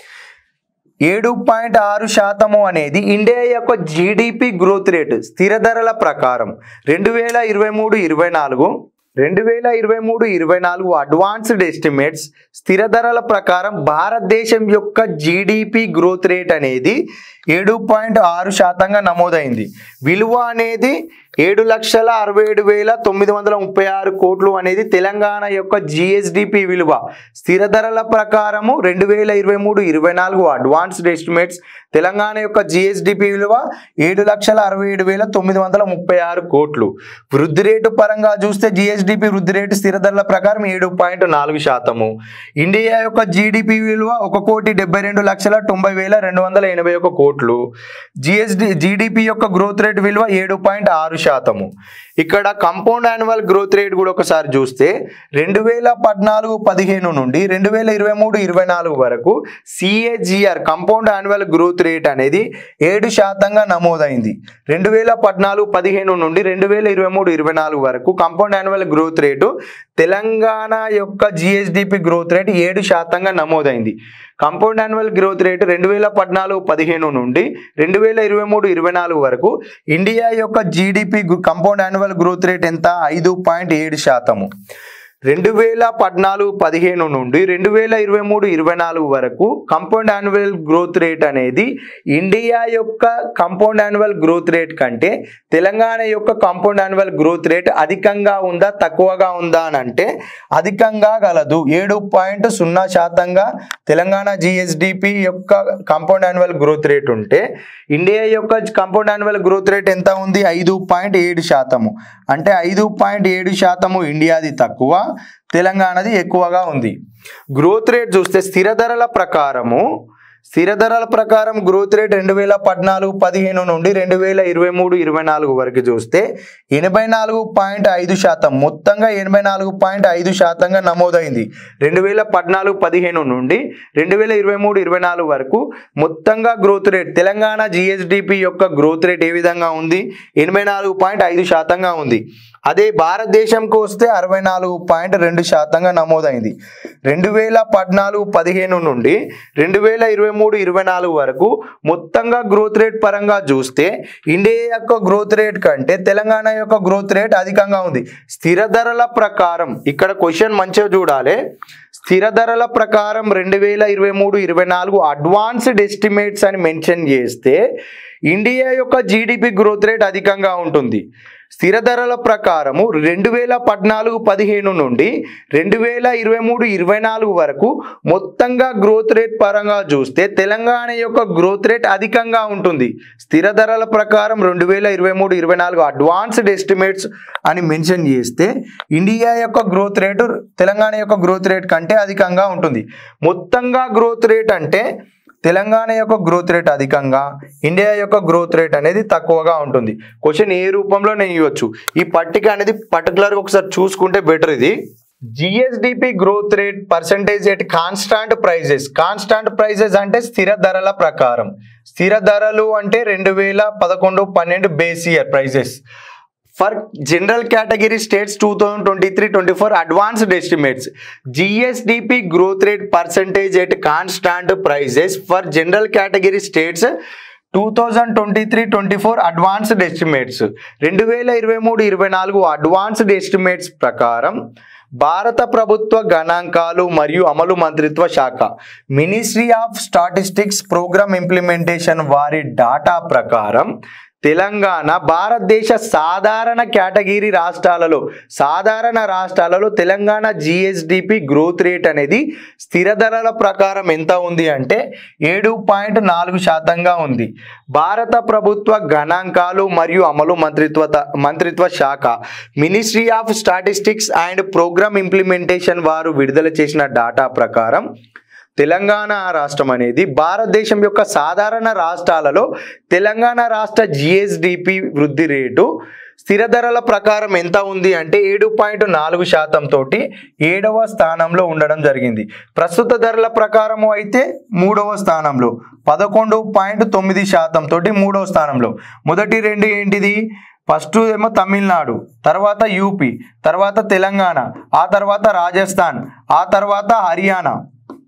ఏడు పాయింట్ ఆరు శాతము అనేది ఇండియా యొక్క జీడిపి గ్రోత్ రేట్ స్థిర ధరల ప్రకారం రెండు వేల ఇరవై మూడు ఇరవై నాలుగు రెండు వేల ఇరవై మూడు ఇరవై నాలుగు అడ్వాన్స్డ్ ఎస్టిమేట్స్ స్థిర ధరల ప్రకారం భారతదేశం యొక్క జీడిపి గ్రోత్ రేట్ అనేది ఏడు పాయింట్ ఆరు శాతంగా నమోదైంది విలువ అనేది ఏడు లక్షల అరవై ఏడు వేల తొమ్మిది వందల ముప్పై ఆరు కోట్లు అనేది తెలంగాణ యొక్క జిఎస్డిపి విలువ స్థిర ధరల ప్రకారము రెండు వేల ఇరవై మూడు ఇరవై నాలుగు అడ్వాన్స్డ్ ఎస్టిమేట్స్ తెలంగాణ యొక్క జిఎస్డిపి విలువ ఏడు లక్షల అరవై ఏడు వేల తొమ్మిది వందల ముప్పై ఆరు కోట్లు వృద్ధి రేటు పరంగా చూస్తే జిఎస్డిపి వృద్ధి రేటు స్థిర ధరల ప్రకారం ఏడు పాయింట్ నాలుగు శాతము ఇండియా యొక్క జీడిపి విలువ ఒక కోటి డెబ్బై రెండు లక్షల తొంభై వేల రెండు వందల ఎనభై ఒక కోట్లు జిఎస్డి జీడిపి యొక్క గ్రోత్ రేట్ విలువ ఏడు పాయింట్ ఆరు శాతము ఇక్కడ కంపౌండ్ యాన్యువల్ గ్రోత్ రేట్ కూడా ఒకసారి చూస్తే రెండు వేల పద్నాలుగు పదిహేను నుండి రెండు వేల ఇరవై మూడు ఇరవై నాలుగు వరకు CAGR compound annual growth rate అనేది ఏడు శాతంగా నమోదైంది రెండు వేల పద్నాలుగు పదిహేను నుండి రెండు వేల ఇరవై మూడు ఇరవై నాలుగు వరకు compound annual growth rate Telangana యొక్క జిఎస్డిపి గ్రోత్ రేట్ ఏడు శాతంగా నమోదైంది కంపౌండ్ యాన్యువల్ గ్రోత్ రేటు రెండు వేల పద్నాలుగు పదిహేను నుండి రెండు వేల ఇరవై మూడు ఇరవై నాలుగు వరకు ఇండియా యొక్క GDP compound annual growth rate ఎంత ఐదు పాయింట్ ఏడు శాతము రెండు వేల పద్నాలుగు పదిహేను నుండి రెండు వేల ఇరవై మూడు ఇరవై నాలుగు వరకు కంపౌండ్ యాన్యువల్ గ్రోత్ రేట్ అనేది ఇండియా యొక్క కంపౌండ్ యాన్యువల్ గ్రోత్ రేట్ కంటే తెలంగాణ యొక్క కంపౌండ్ యాన్యువల్ గ్రోత్ రేట్ అధికంగా ఉందా తక్కువగా ఉందా అని అంటే అధికంగా గలదు ఏడు పాయింట్ సున్నా శాతంగా తెలంగాణ జిఎస్డిపి యొక్క కంపౌండ్ యాన్యువల్ గ్రోత్ రేట్ ఉంటే ఇండియా యొక్క కంపౌండ్ యాన్యువల్ గ్రోత్ రేట్ ఎంత ఉంది ఐదు పాయింట్ ఏడు శాతము అంటే ఐదు పాయింట్ ఏడు శాతము ఇండియాది తక్కువ తెలంగాణది ఎక్కువగా ఉంది గ్రోత్ రేట్ చూస్తే స్థిర ధరల ప్రకారము స్థిర ధరల ప్రకారం గ్రోత్ రేట్ రెండు వేల పద్నాలుగు పదిహేను నుండి రెండు వేల ఇరవై మూడు ఇరవై నాలుగు వరకు చూస్తే ఎనభై నాలుగు పాయింట్ ఐదు శాతం మొత్తంగా ఎనభై నాలుగు పాయింట్ ఐదు శాతంగా నమోదైంది రెండు వేల పద్నాలుగు పదిహేను నుండి రెండు వేల ఇరవై మూడు ఇరవై నాలుగు వరకు మొత్తంగా గ్రోత్ రేట్ తెలంగాణ జిఎస్డిపి యొక్క గ్రోత్ రేట్ ఏ విధంగా ఉంది ఎనభై నాలుగు పాయింట్ ఐదు శాతంగా ఉంది అదే భారతదేశంకు వస్తే అరవై నాలుగు పాయింట్ రెండు శాతంగా నమోదైంది రెండు వేల పద్నాలుగు పదిహేను నుండి రెండు వేల ఇరవై మూడు ఇరవై నాలుగు వరకు మొత్తంగా గ్రోత్ రేట్ పరంగా చూస్తే ఇండియా యొక్క గ్రోత్ రేట్ కంటే తెలంగాణ యొక్క గ్రోత్ రేట్ అధికంగా ఉంది స్థిర ధరల ప్రకారం ఇక్కడ క్వశ్చన్ మంచిగా చూడాలి స్థిర ధరల ప్రకారం రెండు వేల ఇరవై మూడు ఇరవై నాలుగు అడ్వాన్స్డ్ ఎస్టిమేట్స్ అని మెన్షన్ చేస్తే ఇండియా యొక్క జీడిపి గ్రోత్ రేట్ అధికంగా ఉంటుంది స్థిర ధరల ప్రకారము రెండు వేల పద్నాలుగు పదిహేను నుండి రెండు వేల ఇరవై మూడు ఇరవై నాలుగు వరకు మొత్తంగా గ్రోత్ రేట్ పరంగా చూస్తే తెలంగాణ యొక్క గ్రోత్ రేట్ అధికంగా ఉంటుంది స్థిర ధరల ప్రకారం రెండు వేల ఇరవై మూడు ఇరవై నాలుగు అడ్వాన్స్డ్ ఎస్టిమేట్స్ అని మెన్షన్ చేస్తే ఇండియా యొక్క గ్రోత్ రేటు తెలంగాణ యొక్క గ్రోత్ రేట్ కంటే అధికంగా ఉంటుంది మొత్తంగా గ్రోత్ రేట్ అంటే తెలంగాణ యొక్క గ్రోత్ రేట్ అధికంగా ఇండియా యొక్క గ్రోత్ రేట్ అనేది తక్కువగా ఉంటుంది క్వశ్చన్ ఏ రూపంలో నేను ఇవ్వచ్చు ఈ పట్టిక అనేది పర్టికులర్గా ఒకసారి చూసుకుంటే బెటర్ ఇది GSDP growth rate percentage at constant prices constant prices అంటే స్థిర ధరల ప్రకారం స్థిర ధరలు అంటే రెండు వేల పదకొండు పన్నెండు base year prices for general category states two thousand twenty three twenty four advanced estimates GSDP growth rate percentage at constant prices for general category states two thousand twenty three twenty four advanced estimates రెండు వేల ఇరవై మూడు ఇరవై నాలుగు advanced estimates ప్రకారం భారత ప్రభుత్వ గణాంకాలు మరియు అమలు మంత్రిత్వ శాఖ ministry of statistics programme implementation వారి డాటా ప్రకారం తెలంగాణ భారతదేశ సాధారణ కేటగిరీ రాష్ట్రాలలో సాధారణ రాష్ట్రాలలో తెలంగాణ జిఎస్డిపి గ్రోత్ రేట్ అనేది స్థిర ధరల ప్రకారం ఎంత ఉంది అంటే ఏడు పాయింట్ నాలుగు శాతంగా ఉంది భారత ప్రభుత్వ గణాంకాలు మరియు అమలు మంత్రిత్వ మంత్రిత్వ శాఖ ministry of statistics and programme implementation వారు విడుదల చేసిన డాటా ప్రకారం తెలంగాణ రాష్ట్రం అనేది భారతదేశం యొక్క సాధారణ రాష్ట్రాలలో తెలంగాణ రాష్ట్ర జిఎస్డిపి వృద్ధి రేటు స్థిర ధరల ప్రకారం ఎంత ఉంది అంటే ఏడు పాయింట్ నాలుగు శాతం తోటి ఏడవ స్థానంలో ఉండడం జరిగింది ప్రస్తుత ధరల ప్రకారము అయితే మూడవ స్థానంలో పదకొండు పాయింట్ తొమ్మిది శాతం తోటి మూడవ స్థానంలో మొదటి రెండు ఏంటిది ఫస్ట్ ఏమో తమిళనాడు తర్వాత యూపీ తర్వాత తెలంగాణ ఆ తర్వాత రాజస్థాన్ ఆ తర్వాత హర్యానా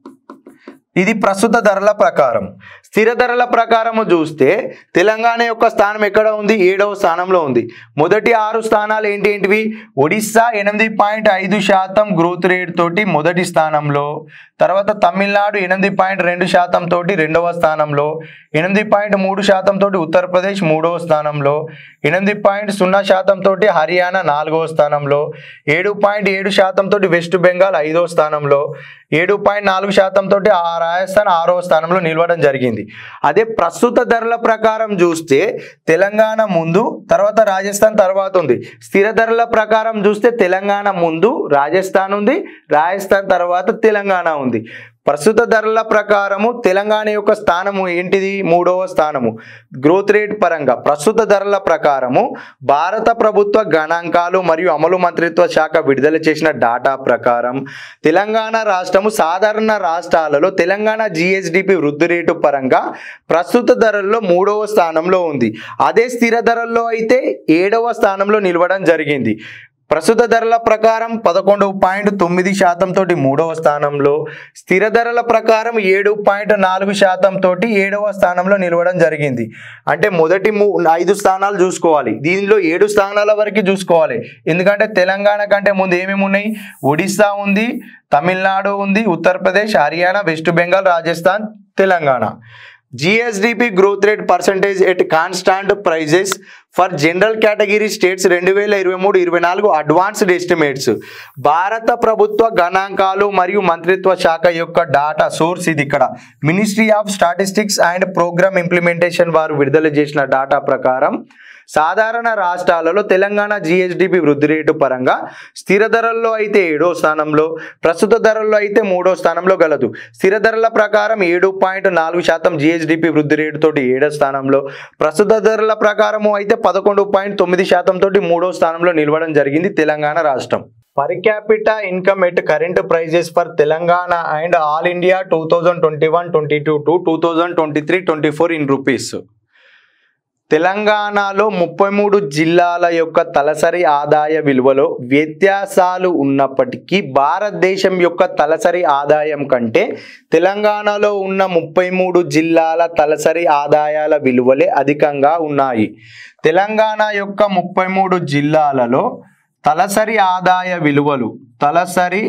ఇది ప్రస్తుత ధరల ప్రకారం స్థిర ధరల ప్రకారము చూస్తే తెలంగాణ యొక్క స్థానం ఎక్కడ ఉంది ఏడవ స్థానంలో ఉంది మొదటి ఆరు స్థానాలు ఏంటి ఏంటివి ఒడిస్సా ఎనిమిది పాయింట్ ఐదు శాతం గ్రోత్ రేట్ తోటి మొదటి స్థానంలో తర్వాత తమిళనాడు ఎనిమిది పాయింట్ రెండు శాతం తోటి రెండవ స్థానంలో ఎనిమిది పాయింట్ మూడు శాతం తోటి ఉత్తరప్రదేశ్ మూడవ స్థానంలో ఎనిమిది పాయింట్ సున్నా శాతం తోటి హర్యానా నాలుగవ స్థానంలో ఏడు పాయింట్ ఏడు శాతం తోటి వెస్ట్ బెంగాల్ ఐదవ స్థానంలో ఏడు పాయింట్ నాలుగు శాతం తోటి ఆ రాజస్థాన్ ఆరవ స్థానంలో నిలవడం జరిగింది అదే ప్రస్తుత ధరల ప్రకారం చూస్తే తెలంగాణ ముందు తర్వాత రాజస్థాన్ తర్వాత ఉంది స్థిర ధరల ప్రకారం చూస్తే తెలంగాణ ముందు రాజస్థాన్ ఉంది రాజస్థాన్ తర్వాత తెలంగాణ ఉంది ప్రస్తుత ధరల ప్రకారము తెలంగాణ యొక్క స్థానము ఏంటిది మూడవ స్థానము గ్రోత్ రేట్ పరంగా ప్రస్తుత ధరల ప్రకారము భారత ప్రభుత్వ గణాంకాలు మరియు అమలు మంత్రిత్వ శాఖ విడుదల చేసిన డాటా ప్రకారం తెలంగాణ రాష్ట్రము సాధారణ రాష్ట్రాలలో తెలంగాణ జిఎస్డిపి వృద్ధి రేటు పరంగా ప్రస్తుత ధరల్లో మూడవ స్థానంలో ఉంది అదే స్థిర ధరల్లో అయితే ఏడవ స్థానంలో నిలవడం జరిగింది ప్రస్తుత ధరల ప్రకారం పదకొండు పాయింట్ తొమ్మిది శాతం తోటి మూడవ స్థానంలో స్థిర ధరల ప్రకారం ఏడు పాయింట్ నాలుగు శాతం తోటి ఏడవ స్థానంలో నిలవడం జరిగింది అంటే మొదటి మూ ఐదు స్థానాలు చూసుకోవాలి దీనిలో ఏడు స్థానాల వరకు చూసుకోవాలి ఎందుకంటే తెలంగాణ కంటే ముందు ఏమేమి ఉన్నాయి ఒడిస్సా ఉంది తమిళనాడు ఉంది Uttar Pradesh Haryana West Bengal Rajasthan Telangana GSDP growth rate percentage at constant prices for general category states రెండు వేల ఇరవై మూడు ఇరవై నాలుగు అడ్వాన్స్డ్ ఎస్టిమేట్స్ భారత ప్రభుత్వ గణాంకాలు మరియు మంత్రిత్వ శాఖ యొక్క డాటా సోర్స్ ఇది ఇక్కడ ministry of statistics and programme implementation వారు విడుదల చేసిన డాటా ప్రకారం సాధారణ రాష్ట్రాలలో తెలంగాణ జిఎస్డిపి వృద్ధి రేటు పరంగా స్థిర ధరల్లో అయితే ఏడో స్థానంలో ప్రస్తుత ధరల్లో అయితే మూడో స్థానంలో గలదు స్థిర ధరల ప్రకారం ఏడు పాయింట్ నాలుగు శాతం జిఎస్డిపి వృద్ధి రేటు తోటి ఏడో స్థానంలో ప్రస్తుత ధరల ప్రకారము అయితే పదకొండు పాయింట్ తొమ్మిది శాతం తోటి మూడో స్థానంలో నిలవడం జరిగింది తెలంగాణ రాష్ట్రం per capita income at current prices for Telangana and all India two thousand twenty one twenty two to two thousand twenty three twenty four in rupees తెలంగాణలో ముప్పై మూడు జిల్లాల యొక్క తలసరి ఆదాయ విలువలో వ్యత్యాసాలు ఉన్నప్పటికీ భారతదేశం యొక్క తలసరి ఆదాయం కంటే తెలంగాణలో ఉన్న ముప్పై మూడు జిల్లాల తలసరి ఆదాయాల విలువలే అధికంగా ఉన్నాయి తెలంగాణ యొక్క ముప్పై మూడు జిల్లాలలో తలసరి ఆదాయ విలువలు తలసరి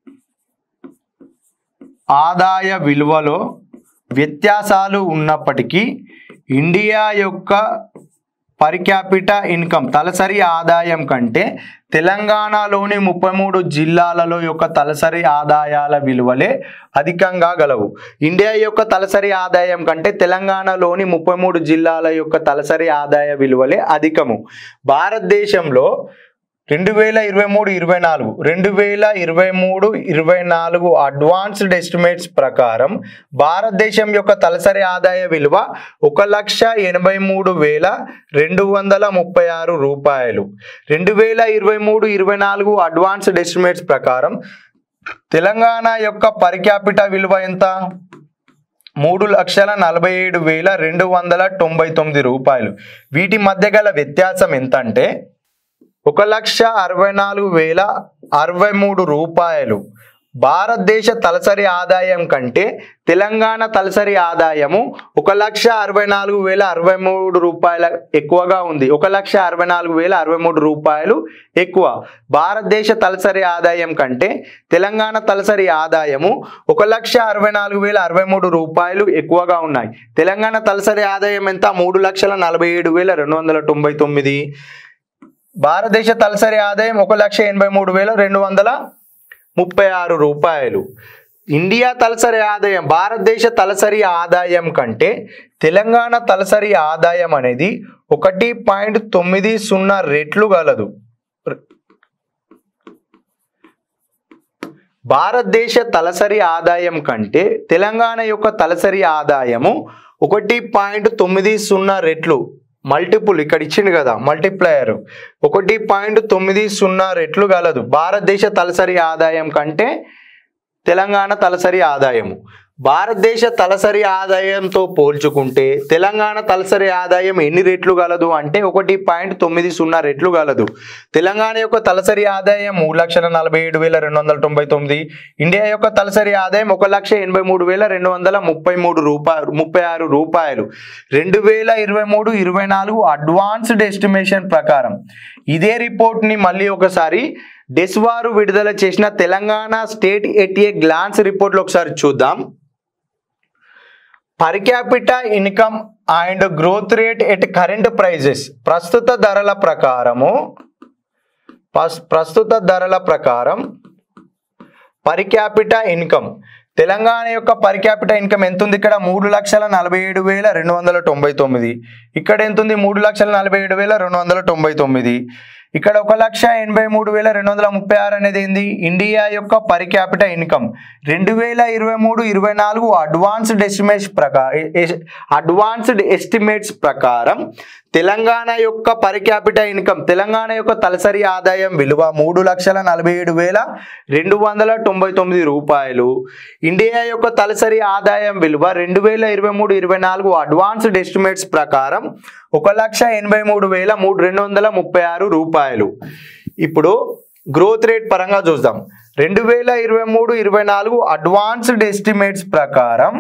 ఆదాయ విలువలో వ్యత్యాసాలు ఉన్నప్పటికీ ఇండియా యొక్క పర్ క్యాపిటా ఇన్కమ్ తలసరి ఆదాయం కంటే తెలంగాణలోని ముప్పై మూడు జిల్లాలలో యొక్క తలసరి ఆదాయాల విలువలే అధికంగా గలవు ఇండియా యొక్క తలసరి ఆదాయం కంటే తెలంగాణలోని ముప్పై మూడు జిల్లాల యొక్క తలసరి ఆదాయ విలువలే అధికము భారతదేశంలో రెండు వేల ఇరవై మూడు ఇరవై నాలుగు రెండు వేల ఇరవై మూడు ఇరవై నాలుగు అడ్వాన్స్డ్ ఎస్టిమేట్స్ ప్రకారం భారతదేశం యొక్క తలసరి ఆదాయ విలువ ఒక లక్ష ఎనభై మూడు వేల రెండు వందల ముప్పై ఆరు రూపాయలు రెండు వేల ఇరవై మూడు ఇరవై నాలుగు అడ్వాన్స్డ్ ఎస్టిమేట్స్ ప్రకారం తెలంగాణ యొక్క పర్ క్యాపిటా విలువ ఎంత మూడు లక్షల నలభై ఏడు వేల రెండు వందల తొంభై తొమ్మిది రూపాయలు వీటి మధ్య గల వ్యత్యాసం ఎంత అంటే ఒక లక్ష అరవై నాలుగు వేల అరవై మూడు రూపాయలు భారతదేశ తలసరి ఆదాయం కంటే తెలంగాణ తలసరి ఆదాయము ఒక లక్ష అరవై నాలుగు వేల అరవై మూడు రూపాయల ఎక్కువగా ఉంది ఒక లక్ష అరవై నాలుగు వేల అరవై మూడు రూపాయలు ఎక్కువ భారతదేశ తలసరి ఆదాయం కంటే తెలంగాణ తలసరి ఆదాయము ఒక లక్ష అరవై నాలుగు వేల అరవై మూడు రూపాయలు ఎక్కువగా ఉన్నాయి తెలంగాణ తలసరి ఆదాయం ఎంత మూడు లక్షల నలభై ఏడు వేల రెండు వందల తొంభై తొమ్మిది భారతదేశ తలసరి ఆదాయం ఒక లక్ష ఎనభై మూడు వేల రెండు వందల ముప్పై ఆరు రూపాయలు ఇండియా తలసరి ఆదాయం భారతదేశ తలసరి ఆదాయం కంటే తెలంగాణ తలసరి ఆదాయం అనేది ఒకటి పాయింట్ తొమ్మిది సున్నా రెట్లు గలదు భారతదేశ తలసరి ఆదాయం కంటే తెలంగాణ యొక్క తలసరి ఆదాయము ఒకటి పాయింట్ తొమ్మిది సున్నా రెట్లు మల్టిపుల్ ఇక్కడ ఇచ్చింది కదా మల్టిప్లయర్ ఒకటి పాయింట్ తొమ్మిది సున్నా రెట్లు గలదు భారతదేశ తలసరి ఆదాయం కంటే తెలంగాణ తలసరి ఆదాయము భారతదేశ తలసరి ఆదాయంతో పోల్చుకుంటే తెలంగాణ తలసరి ఆదాయం ఎన్ని రెట్లు గలదు అంటే ఒకటి పాయింట్ తొమ్మిది సున్నా రెట్లు గలదు తెలంగాణ యొక్క తలసరి ఆదాయం మూడు లక్షల నలభై ఏడు వేల రెండు వందల తొంభై తొమ్మిది ఇండియా యొక్క తలసరి ఆదాయం ఒక లక్ష ఎనభై మూడు వేల రెండు వందల ముప్పై మూడు రూపాయలు ముప్పై ఆరు రూపాయలు రెండు వేల ఇరవై మూడు ఇరవై నాలుగు అడ్వాన్స్డ్ ఎస్టిమేషన్ ప్రకారం ఇదే రిపోర్ట్ని మళ్ళీ ఒకసారి డెస్ వారు విడుదల చేసిన తెలంగాణ స్టేట్ ఎటిఏ గ్లాన్స్ రిపోర్ట్లో ఒకసారి చూద్దాం per capita income and growth rate at current prices ప్రస్తుత ధరల ప్రకారము పస్- ప్రస్తుత ధరల ప్రకారం పర్ క్యాపిటా ఇన్కమ్ తెలంగాణ యొక్క పర్ క్యాపిటా ఇన్కమ్ ఎంత ఉంది ఇక్కడ మూడు లక్షల నలభై ఏడు వేల రెండు వందల తొంభై తొమ్మిది ఇక్కడ ఎంత ఉంది మూడు లక్షల నలభై ఏడు వేల రెండు వందల తొంభై తొమ్మిది ఇక్కడ ఒక లక్ష ఎనభై మూడు వేల రెండు వందల ముప్పై ఆరు అనేది ఏంది ఇండియా యొక్క పర్ క్యాపిటా ఇన్కమ్ రెండు వేల ఇరవై మూడు ఇరవై నాలుగు అడ్వాన్స్డ్ ఎస్టిమేట్స్ ప్రకారం అడ్వాన్స్డ్ ఎస్టిమేట్స్ ప్రకారం తెలంగాణ యొక్క పర్ క్యాపిటా ఇన్కమ్ తెలంగాణ యొక్క తలసరి ఆదాయం విలువ మూడు లక్షల నలభై ఏడు వేల రెండు వందల తొంభై తొమ్మిది రూపాయలు ఇండియా యొక్క తలసరి ఆదాయం విలువ రెండు వేల ఇరవై మూడు ఇరవై నాలుగు అడ్వాన్స్డ్ ఎస్టిమేట్స్ ప్రకారం ఒక లక్ష ఎనభై మూడు వేల మూడు రెండు వందల ముప్పై ఆరు రూపాయలు ఇప్పుడు గ్రోత్ రేట్ పరంగా చూద్దాం రెండు వేల ఇరవై మూడు ఇరవై నాలుగు అడ్వాన్స్డ్ ఎస్టిమేట్స్ ప్రకారం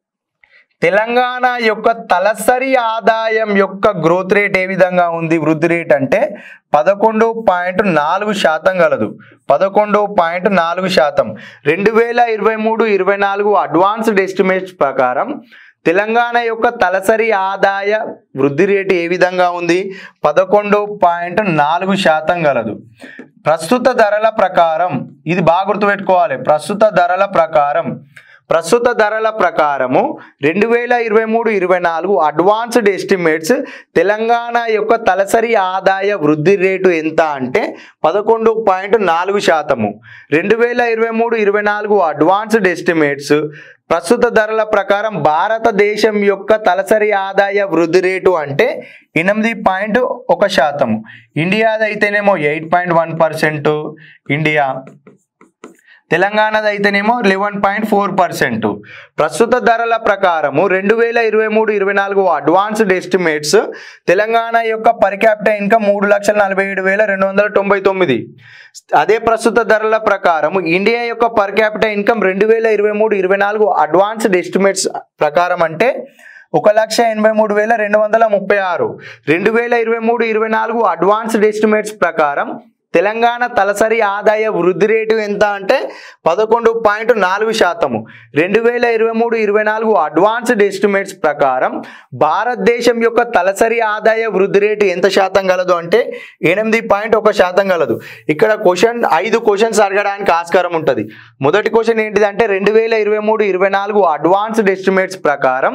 తెలంగాణ యొక్క తలసరి ఆదాయం యొక్క గ్రోత్ రేట్ ఏ విధంగా ఉంది వృద్ధి రేట్ అంటే పదకొండు పాయింట్ నాలుగు శాతం గలదు పదకొండు పాయింట్ నాలుగు శాతం రెండు వేల ఇరవై మూడు ఇరవై నాలుగు అడ్వాన్స్డ్ ఎస్టిమేట్స్ ప్రకారం తెలంగాణ యొక్క తలసరి ఆదాయ వృద్ధి రేటు ఏ విధంగా ఉంది పదకొండు పాయింట్ నాలుగు శాతం గలదు ప్రస్తుత ధరల ప్రకారం ఇది బాగా గుర్తుపెట్టుకోవాలి ప్రస్తుత ధరల ప్రకారం ప్రస్తుత ధరల ప్రకారము రెండు వేల ఇరవై మూడు ఇరవై నాలుగు అడ్వాన్స్డ్ ఎస్టిమేట్స్ తెలంగాణ యొక్క తలసరి ఆదాయ వృద్ధి రేటు ఎంత అంటే పదకొండు పాయింట్ నాలుగు శాతము రెండు వేల ఇరవై మూడు ఇరవై నాలుగు అడ్వాన్స్డ్ ఎస్టిమేట్స్ ప్రస్తుత ధరల ప్రకారం భారతదేశం యొక్క తలసరి ఆదాయ వృద్ధి రేటు అంటే ఎనిమిది పాయింట్ ఒక శాతము ఇండియాది అయితేనేమో eight point one percent India తెలంగాణది అయితేనేమో లెవెన్ పాయింట్ ఫోర్ పర్సెంట్ ప్రస్తుత ధరల ప్రకారము రెండు వేల ఇరవై మూడు ఇరవై నాలుగు అడ్వాన్స్డ్ ఎస్టిమేట్స్ తెలంగాణ యొక్క పర్ క్యాపిటల్ ఇన్కమ్ మూడు లక్షల నలభై ఏడు వేల రెండు వందల తొంభై తొమ్మిది అదే ప్రస్తుత ధరల ప్రకారం ఇండియా యొక్క పర్ క్యాపిటల్ ఇన్కమ్ రెండు వేల ఇరవై మూడు ఇరవై నాలుగు అడ్వాన్స్డ్ ఎస్టిమేట్స్ ప్రకారం అంటే ఒక లక్ష ఎనభై మూడు వేల రెండు వందల ముప్పై ఆరు రెండు వేల ఇరవై మూడు ఇరవై నాలుగు అడ్వాన్స్డ్ ఎస్టిమేట్స్ ప్రకారం తెలంగాణ తలసరి ఆదాయ వృద్ధి రేటు ఎంత అంటే పదకొండు పాయింట్ నాలుగు శాతము రెండు వేల ఇరవై మూడు ఇరవై నాలుగు అడ్వాన్స్డ్ ఎస్టిమేట్స్ ప్రకారం భారతదేశం యొక్క తలసరి ఆదాయ వృద్ధి రేటు ఎంత శాతం గలదు అంటే ఎనిమిది పాయింట్ ఒక శాతం గలదు ఇక్కడ క్వశ్చన్ ఐదు క్వశ్చన్స్ అడగడానికి ఆస్కారం ఉంటుంది మొదటి క్వశ్చన్ ఏంటిదంటే రెండు వేల ఇరవై మూడు ఇరవై నాలుగు అడ్వాన్స్డ్ ఎస్టిమేట్స్ ప్రకారం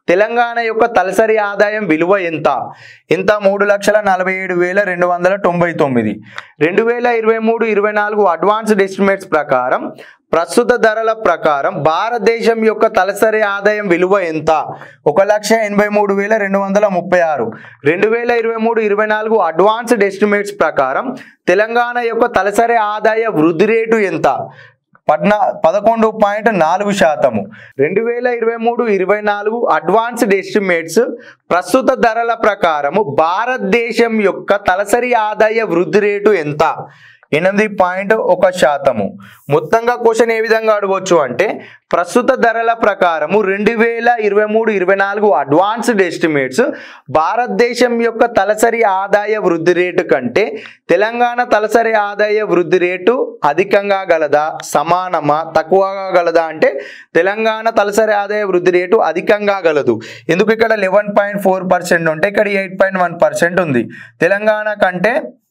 తెలంగాణ యొక్క తలసరి ఆదాయం విలువ ఎంత ఎంత మూడు లక్షల నలభై ఏడు వేల రెండు వందల తొంభై తొమ్మిది రెండు వేల ఇరవై మూడు ఇరవై నాలుగు అడ్వాన్స్డ్ ఎస్టిమేట్స్ ప్రకారం ప్రస్తుత ధరల ప్రకారం భారతదేశం యొక్క తలసరి ఆదాయం విలువ ఎంత ఒక లక్ష ఎనభై మూడు వేల రెండు వందల ముప్పై ఆరు రెండు వేల ఇరవై మూడు ఇరవై నాలుగు అడ్వాన్స్డ్ ఎస్టిమేట్స్ ప్రకారం తెలంగాణ యొక్క తలసరి ఆదాయ వృద్ధి రేటు ఎంత పద్నా పదకొండు పాయింట్ నాలుగు శాతము రెండు వేల ఇరవై మూడు ఇరవై నాలుగు అడ్వాన్స్డ్ ఎస్టిమేట్స్ ప్రస్తుత ధరల ప్రకారము భారతదేశం యొక్క తలసరి ఆదాయ వృద్ధి రేటు ఎంత ఎనిమిది పాయింట్ ఒక శాతము మొత్తంగా క్వశ్చన్ ఏ విధంగా అడగవచ్చు అంటే ప్రస్తుత ధరల ప్రకారము రెండు వేల ఇరవై మూడు ఇరవై నాలుగు అడ్వాన్స్డ్ ఎస్టిమేట్స్ భారతదేశం యొక్క తలసరి ఆదాయ వృద్ధి రేటు కంటే తెలంగాణ తలసరి ఆదాయ వృద్ధి రేటు అధికంగా గలదా సమానమా తక్కువగా గలదా అంటే తెలంగాణ తలసరి ఆదాయ వృద్ధి రేటు అధికంగా గలదు ఎందుకు ఇక్కడ లెవెన్ పాయింట్ ఫోర్ పర్సెంట్ ఉంటే ఇక్కడ ఎయిట్ పాయింట్ వన్ పర్సెంట్ ఉంది తెలంగాణ కంటే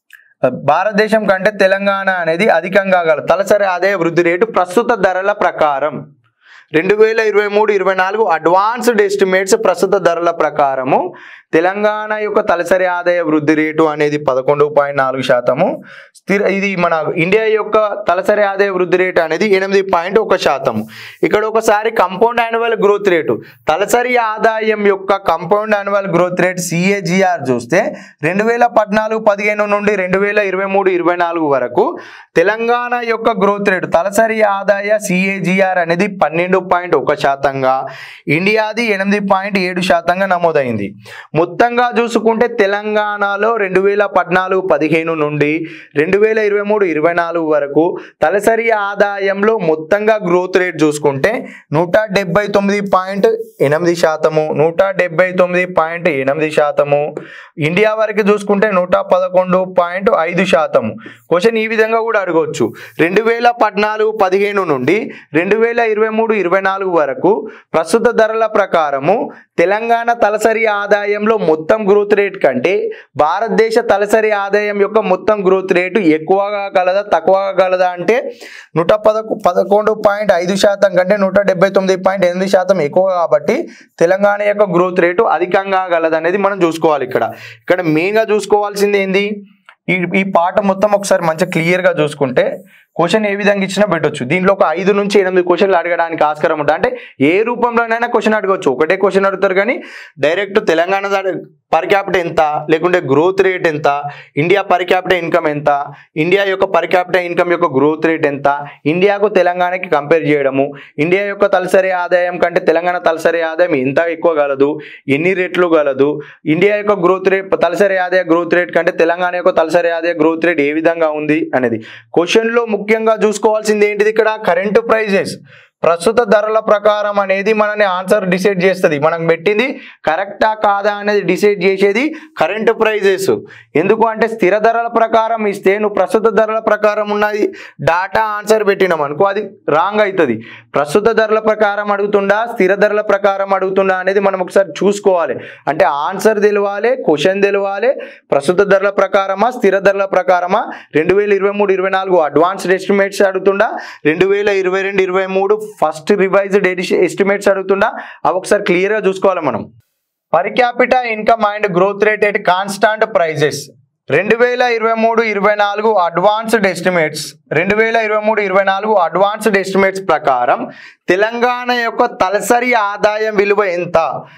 భారతదేశం కంటే తెలంగాణ అనేది అధికంగా గల తలసరి ఆదాయ వృద్ధి రేటు ప్రస్తుత ధరల ప్రకారం రెండు వేల ఇరవై మూడు ఇరవై నాలుగు అడ్వాన్స్డ్ ఎస్టిమేట్స్ ప్రస్తుత ధరల ప్రకారము తెలంగాణ యొక్క తలసరి ఆదాయ వృద్ధి రేటు అనేది పదకొండు పాయింట్ నాలుగు శాతము స్థిర ఇది మన ఇండియా యొక్క తలసరి ఆదాయ వృద్ధి రేటు అనేది ఎనిమిది పాయింట్ ఒక శాతము ఇక్కడ ఒకసారి కంపౌండ్ యాన్యువల్ గ్రోత్ రేటు తలసరి ఆదాయం యొక్క compound annual growth rate CAGR చూస్తే రెండు వేల పద్నాలుగు పదిహేను నుండి రెండు వేల ఇరవై మూడు ఇరవై నాలుగు వరకు తెలంగాణ యొక్క గ్రోత్ రేటు తలసరి ఆదాయ సిఏజిఆర్ అనేది పన్నెండు పాయింట్ ఒక శాతంగా ఇండియాది ఎనిమిది పాయింట్ ఏడు శాతంగా నమోదైంది మొత్తంగా చూసుకుంటే తెలంగాణలో రెండు వేల పద్నాలుగు పదిహేను నుండి రెండు వేల ఇరవై మూడు ఇరవై నాలుగు వరకు తలసరి ఆదాయంలో మొత్తంగా గ్రోత్ రేట్ చూసుకుంటే నూట డెబ్బై తొమ్మిది పాయింట్ ఎనిమిది శాతము నూట డెబ్బై తొమ్మిది పాయింట్ ఎనిమిది శాతము ఇండియా వరకు చూసుకుంటే నూట పదకొండు పాయింట్ ఐదు శాతము క్వశ్చన్ ఈ విధంగా కూడా అడగవచ్చు రెండు వేల పద్నాలుగు పదిహేను నుండి రెండు వేల ఇరవై మూడు ఇరవై నాలుగు వరకు ప్రస్తుత ధరల ప్రకారము తెలంగాణ తలసరి ఆదాయంలో మొత్తం గ్రోత్ రేట్ కంటే భారతదేశ తలసరి ఆదాయం యొక్క మొత్తం గ్రోత్ రేటు ఎక్కువగా కలదా తక్కువగా కలదా అంటే నూట పదకొ పదకొండు పాయింట్ ఐదు శాతం కంటే నూట డెబ్బై తొమ్మిది పాయింట్ ఎనిమిది శాతం ఎక్కువ కాబట్టి తెలంగాణ యొక్క గ్రోత్ రేటు అధికంగా గలదనేది మనం చూసుకోవాలి ఇక్కడ ఇక్కడ మెయిన్గా చూసుకోవాల్సింది ఏంది ఈ ఈ పాట మొత్తం ఒకసారి మంచిగా క్లియర్గా చూసుకుంటే క్వశ్చన్ ఏ విధంగా ఇచ్చినా పెట్టొచ్చు దీంట్లో ఒక ఐదు నుంచి ఎనిమిది క్వశ్చన్లు అడగడానికి ఆస్కారం ఉంటుంది అంటే ఏ రూపంలోనైనా క్వశ్చన్ అడగవచ్చు ఒకటే క్వశ్చన్ అడుగుతారు కానీ డైరెక్ట్ తెలంగాణ పర్ క్యాపిటల్ ఎంత లేకుంటే గ్రోత్ రేట్ ఎంత ఇండియా పర్ క్యాపిటల్ ఇన్కమ్ ఎంత ఇండియా యొక్క పర్ క్యాపిటల్ ఇన్కమ్ యొక్క గ్రోత్ రేట్ ఎంత ఇండియాకు తెలంగాణకి కంపేర్ చేయడము ఇండియా యొక్క తలసరి ఆదాయం కంటే తెలంగాణ తలసరి ఆదాయం ఎంత ఎక్కువ గలదు ఎన్ని రేట్లు గలదు ఇండియా యొక్క గ్రోత్ రేట్ తలసరి ఆదాయ గ్రోత్ రేట్ కంటే తెలంగాణ యొక్క తలసరి ఆదాయ గ్రోత్ రేట్ ఏ విధంగా ఉంది అనేది క్వశ్చన్లో ముఖ్యంగా చూసుకోవాల్సింది ఏంటిది ఇక్కడ కరెంటు ప్రైజెస్ ప్రస్తుత ధరల ప్రకారం అనేది మనని ఆన్సర్ డిసైడ్ చేస్తుంది మనం పెట్టింది కరెక్టా కాదా అనేది డిసైడ్ చేసేది కరెంటు ప్రైజెస్ ఎందుకు అంటే స్థిర ధరల ప్రకారం ఇస్తే నువ్వు ప్రస్తుత ధరల ప్రకారం ఉన్నది డాటా ఆన్సర్ పెట్టినాం అనుకో అది రాంగ్ అవుతుంది ప్రస్తుత ధరల ప్రకారం అడుగుతుండా స్థిర ధరల ప్రకారం అడుగుతుండా అనేది మనం ఒకసారి చూసుకోవాలి అంటే ఆన్సర్ తెలియాలి క్వశ్చన్ తెలియాలి ప్రస్తుత ధరల ప్రకారమా స్థిర ధరల ప్రకారమా రెండు వేల ఇరవై మూడు ఇరవై నాలుగు అడ్వాన్స్డ్ ఎస్టిమేట్స్ అడుగుతుండా రెండు వేల ఇరవై రెండు ఇరవై మూడు ఫస్ట్ రివైజ్డ్ ఎస్టిమేట్స్ అడుగుతుండా అవి ఒకసారి క్లియర్గా చూసుకోవాలి మనం per capita income and growth rate at constant prices రెండు వేల ఇరవై మూడు ఇరవై నాలుగు అడ్వాన్స్డ్ ఎస్టిమేట్స్ రెండు వేల ఇరవై మూడు ఇరవై నాలుగు అడ్వాన్స్డ్ ఎస్టిమేట్స్ ప్రకారం తెలంగాణ యొక్క తలసరి ఆదాయం విలువ ఎంత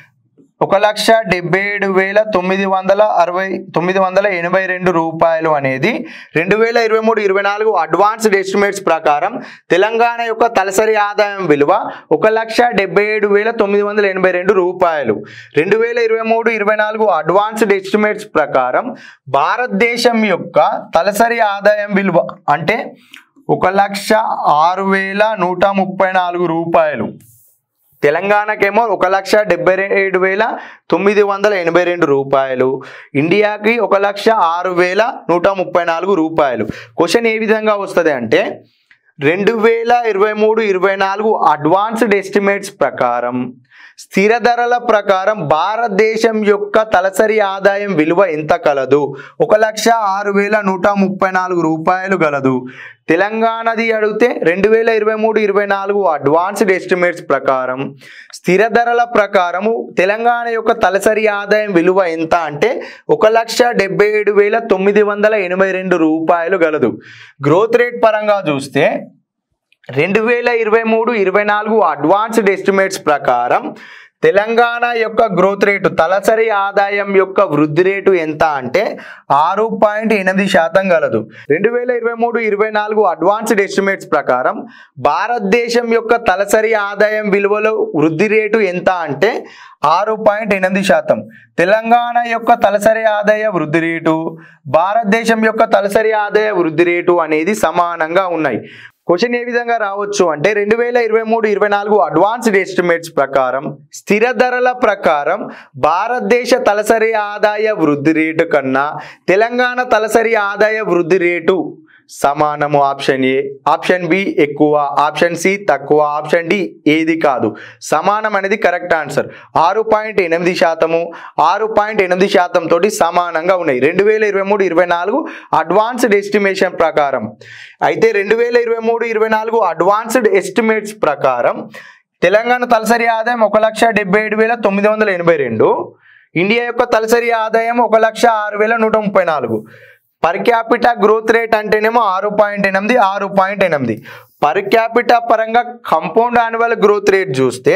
ఒక లక్ష డెబ్బై ఏడు వేల తొమ్మిది వందల అరవై తొమ్మిది వందల ఎనభై రెండు రూపాయలు అనేది రెండు వేల ఇరవై మూడు ఇరవై నాలుగు అడ్వాన్స్డ్ ఎస్టిమేట్స్ ప్రకారం తెలంగాణ యొక్క తలసరి ఆదాయం విలువ ఒక లక్ష డెబ్బై ఏడు వేల తొమ్మిది వందల ఎనభై రెండు రూపాయలు రెండు వేల ఇరవై మూడు ఇరవై నాలుగు అడ్వాన్స్డ్ ఎస్టిమేట్స్ ప్రకారం భారతదేశం యొక్క తలసరి ఆదాయం విలువ అంటే ఒక లక్ష ఆరు వేల నూట ముప్పై నాలుగు రూపాయలు తెలంగాణకేమో ఒక లక్ష డెబ్బై ఏడు వేల తొమ్మిది వందల ఎనభై రెండు రూపాయలు ఇండియాకి ఒక లక్ష ఆరు వేల నూట ముప్పై నాలుగు రూపాయలు క్వశ్చన్ ఏ విధంగా వస్తుంది అంటే రెండు వేల ఇరవై మూడు ఇరవై నాలుగు అడ్వాన్స్డ్ ఎస్టిమేట్స్ ప్రకారం స్థిర ధరల ప్రకారం భారతదేశం యొక్క తలసరి ఆదాయం విలువ ఎంత కలదు ఒక లక్ష ఆరు వేల నూట ముప్పై నాలుగు రూపాయలు గలదు తెలంగాణది అడిగితే రెండు వేల ఇరవై మూడు ఇరవై నాలుగు అడ్వాన్స్డ్ ఎస్టిమేట్స్ ప్రకారం స్థిర ధరల ప్రకారము తెలంగాణ యొక్క తలసరి ఆదాయం విలువ ఎంత అంటే ఒక లక్ష డెబ్బై ఏడు వేల తొమ్మిది వందల ఎనభై రెండు రూపాయలు గలదు గ్రోత్ రేట్ పరంగా చూస్తే రెండు వేల ఇరవై మూడు ఇరవై నాలుగు అడ్వాన్స్డ్ ఎస్టిమేట్స్ ప్రకారం తెలంగాణ యొక్క గ్రోత్ రేటు తలసరి ఆదాయం యొక్క వృద్ధి రేటు ఎంత అంటే ఆరు పాయింట్ ఎనిమిది శాతం గలదు రెండు వేల ఇరవై మూడు ఇరవై నాలుగు అడ్వాన్స్డ్ ఎస్టిమేట్స్ ప్రకారం భారతదేశం యొక్క తలసరి ఆదాయం విలువలో వృద్ధి రేటు ఎంత అంటే ఆరు పాయింట్ ఎనిమిది శాతం తెలంగాణ యొక్క తలసరి ఆదాయ వృద్ధి రేటు భారతదేశం యొక్క తలసరి ఆదాయ వృద్ధి రేటు అనేది సమానంగా ఉన్నాయి క్వశ్చన్ ఏ విధంగా రావచ్చు అంటే రెండు వేల ఇరవై మూడు ఇరవై నాలుగు అడ్వాన్స్డ్ ఎస్టిమేట్స్ ప్రకారం స్థిర ధరల ప్రకారం భారతదేశ తలసరి ఆదాయ వృద్ధి రేటు కన్నా తెలంగాణ తలసరి ఆదాయ వృద్ధి రేటు సమానము ఆప్షన్ ఏ ఆప్షన్ బి ఎక్కువ ఆప్షన్ సి తక్కువ ఆప్షన్ డి ఏది కాదు సమానం అనేది కరెక్ట్ ఆన్సర్ ఆరు పాయింట్ ఎనిమిది శాతము ఆరు పాయింట్ ఎనిమిది శాతం తోటి సమానంగా ఉన్నాయి రెండు వేల ఇరవై మూడు ఇరవై నాలుగు అడ్వాన్స్డ్ ఎస్టిమేషన్ ప్రకారం అయితే రెండు వేల ఇరవై మూడు ఇరవై నాలుగు అడ్వాన్స్డ్ ఎస్టిమేట్స్ ప్రకారం తెలంగాణ తలసరి ఆదాయం ఒక లక్ష డెబ్బై ఏడు వేల తొమ్మిది వందల ఎనభై రెండు ఇండియా యొక్క తలసరి ఆదాయం ఒక లక్ష ఆరు వేల నూట ముప్పై నాలుగు పర్ క్యాపిటా గ్రోత్ రేట్ అంటేనేమో ఆరు పాయింట్ ఎనిమిది ఆరు పాయింట్ ఎనిమిది పర్ క్యాపిటా పరంగా కంపౌండ్ యాన్యువల్ గ్రోత్ రేట్ చూస్తే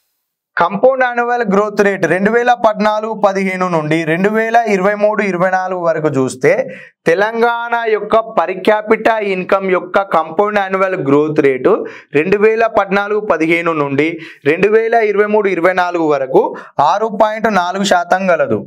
కంపౌండ్ యాన్యువల్ గ్రోత్ రేట్ రెండు వేల పద్నాలుగు పదిహేను నుండి రెండు వేల ఇరవై మూడు ఇరవై నాలుగు వరకు చూస్తే తెలంగాణ యొక్క పర్ క్యాపిటా ఇన్కమ్ యొక్క కంపౌండ్ యాన్యువల్ గ్రోత్ రేటు రెండు వేల పద్నాలుగు పదిహేను నుండి రెండు వేల ఇరవై మూడు ఇరవై నాలుగు వరకు ఆరు పాయింట్ నాలుగు శాతం గలదు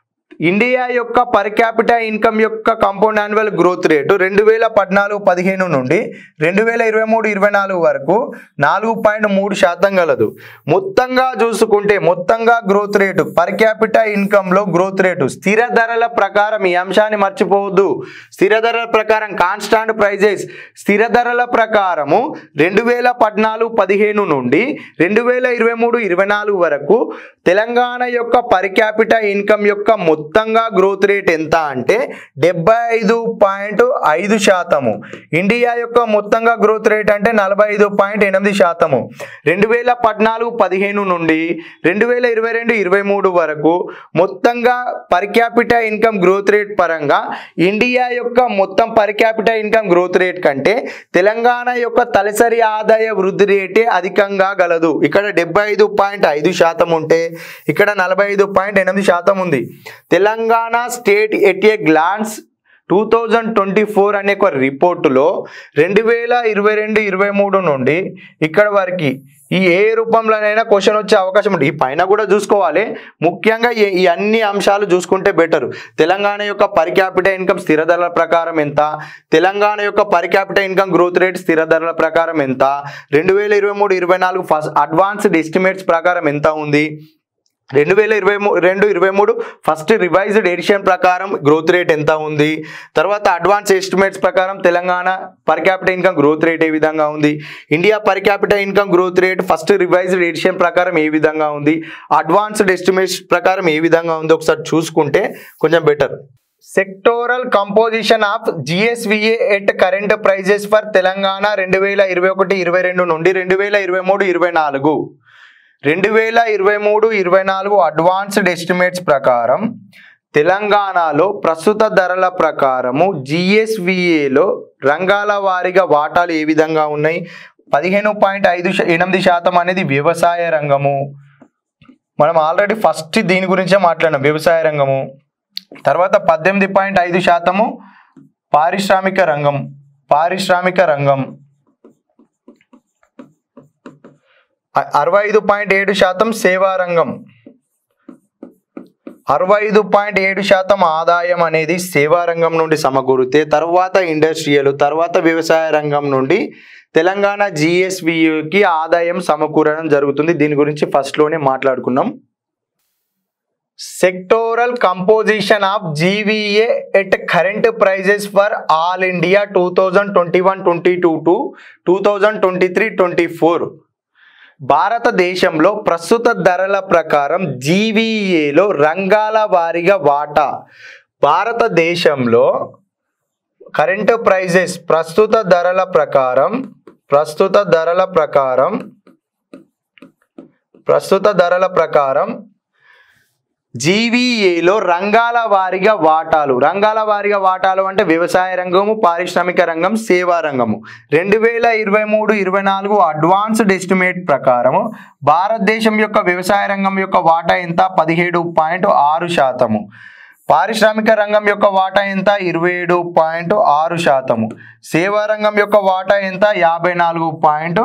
ఇండియా యొక్క పర్ క్యాపిటా ఇన్కమ్ యొక్క కాంపౌండ్ యాన్యువల్ గ్రోత్ రేటు రెండు వేల పద్నాలుగు పదిహేను నుండి రెండు వేల ఇరవై మూడు ఇరవై నాలుగు వరకు నాలుగు పాయింట్ మూడు శాతం గలదు మొత్తంగా చూసుకుంటే మొత్తంగా గ్రోత్ రేటు పర్ క్యాపిటా ఇన్కమ్లో గ్రోత్ రేటు స్థిర ధరల ప్రకారం ఈ అంశాన్ని మర్చిపోవద్దు స్థిర ధరల ప్రకారం కాన్స్టాంట్ ప్రైజెస్ స్థిర ధరల ప్రకారము రెండు వేల పద్నాలుగు పదిహేను నుండి రెండు వేల ఇరవై మూడు ఇరవై నాలుగు వరకు తెలంగాణ యొక్క పర్ క్యాపిటా ఇన్కమ్ యొక్క మొత్తంగా గ్రోత్ రేట్ ఎంత అంటే డెబ్బై ఐదు పాయింట్ ఐదు శాతము ఇండియా యొక్క మొత్తంగా గ్రోత్ రేట్ అంటే నలభై ఐదు పాయింట్ ఎనిమిది శాతము రెండు వేల పద్నాలుగు పదిహేను నుండి రెండు వేల ఇరవై రెండు ఇరవై మూడు వరకు మొత్తంగా per capita income growth rate పరంగా ఇండియా యొక్క మొత్తం per capita income growth rate కంటే తెలంగాణ యొక్క తలసరి ఆదాయ వృద్ధి రేటే అధికంగా గలదు ఇక్కడ డెబ్బై ఐదు పాయింట్ ఐదు శాతం ఉంటే ఇక్కడ నలభై ఐదు పాయింట్ ఎనిమిది శాతం ఉంది Telangana state at a glance two thousand twenty four అనే ఒక రిపోర్టులో రెండు వేల ఇరవై రెండు ఇరవై మూడు నుండి ఇక్కడ వరకు ఈ ఏ రూపంలోనైనా క్వశ్చన్ వచ్చే అవకాశం ఉంటుంది ఈ పైన కూడా చూసుకోవాలి ముఖ్యంగా ఈ ఈ అన్ని అంశాలు చూసుకుంటే బెటర్ తెలంగాణ యొక్క పర్ క్యాపిటల్ ఇన్కమ్ స్థిర ధరల ప్రకారం ఎంత తెలంగాణ యొక్క per capital income growth rate స్థిర ధరల ప్రకారం ఎంత రెండు వేల ఇరవై మూడు ఇరవై నాలుగు ఫస్ట్ అడ్వాన్స్డ్ ఎస్టిమేట్స్ ప్రకారం ఎంత ఉంది రెండు వేల ఇరవై మూడు రెండు ఇరవై మూడు ఫస్ట్ రివైజ్డ్ ఎడిషన్ ప్రకారం గ్రోత్ రేట్ ఎంత ఉంది తర్వాత అడ్వాన్స్ ఎస్టిమేట్స్ ప్రకారం Telangana per capital income growth rate ఏ విధంగా ఉంది India per capital income growth rate first revised edition ప్రకారం ఏ విధంగా ఉంది అడ్వాన్స్డ్ ఎస్టిమేట్స్ ప్రకారం ఏ విధంగా ఉంది ఒకసారి చూసుకుంటే కొంచెం better sectoral composition of GSVA at current prices for Telangana రెండు వేల ఇరవై ఒకటి ఇరవై రెండు నుండి రెండు వేల ఇరవై మూడు ఇరవై నాలుగు రెండు వేల ఇరవై మూడు ఇరవై నాలుగు అడ్వాన్స్డ్ ఎస్టిమేట్స్ ప్రకారం తెలంగాణలో ప్రస్తుత ధరల ప్రకారము జిఎస్విఏలో రంగాల వారీగా వాటాలు ఏ విధంగా ఉన్నాయి పదిహేను పాయింట్ ఐదు శా- ఎనిమిది శాతం అనేది వ్యవసాయ రంగము మనం ఆల్రెడీ ఫస్ట్ దీని గురించే మాట్లాడినాం వ్యవసాయ రంగము తర్వాత పద్దెనిమిది పాయింట్ ఐదు శాతము పారిశ్రామిక రంగం పారిశ్రామిక రంగం అ- అరవై ఐదు పాయింట్ ఏడు శాతం సేవా రంగం అరవై ఐదు పాయింట్ ఏడు శాతం ఆదాయం అనేది సేవా రంగం నుండి సమకూరితే తర్వాత ఇండస్ట్రియల్ తర్వాత వ్యవసాయ రంగం నుండి తెలంగాణ జిఎస్వికి ఆదాయం సమకూరడం జరుగుతుంది దీని గురించి ఫస్ట్లోనే మాట్లాడుకున్నాం sectoral composition of GVA at current prices for all India two thousand twenty one twenty two to two thousand twenty three twenty four భారతదేశంలో ప్రస్తుత ధరల ప్రకారం జీవీఏలో రంగాల వారీగా వాటా భారతదేశంలో కరెంట్ ప్రైజెస్ ప్రస్తుత ధరల ప్రకారం ప్రస్తుత ధరల ప్రకారం ప్రస్తుత ధరల ప్రకారం జీవీఏలో రంగాల వారీగా వాటాలు రంగాల వారీగా వాటాలు అంటే వ్యవసాయ రంగము పారిశ్రామిక రంగం సేవా రంగము రెండు వేల ఇరవై మూడు ఇరవై నాలుగు అడ్వాన్స్డ్ ఎస్టిమేట్ ప్రకారము భారతదేశం యొక్క వ్యవసాయ రంగం యొక్క వాటా ఎంత పదిహేడు పాయింట్ ఆరు శాతము పారిశ్రామిక రంగం యొక్క వాటా ఎంత ఇరవై ఏడు పాయింట్ ఆరు శాతము సేవా రంగం యొక్క వాటా ఎంత యాభై నాలుగు పాయింట్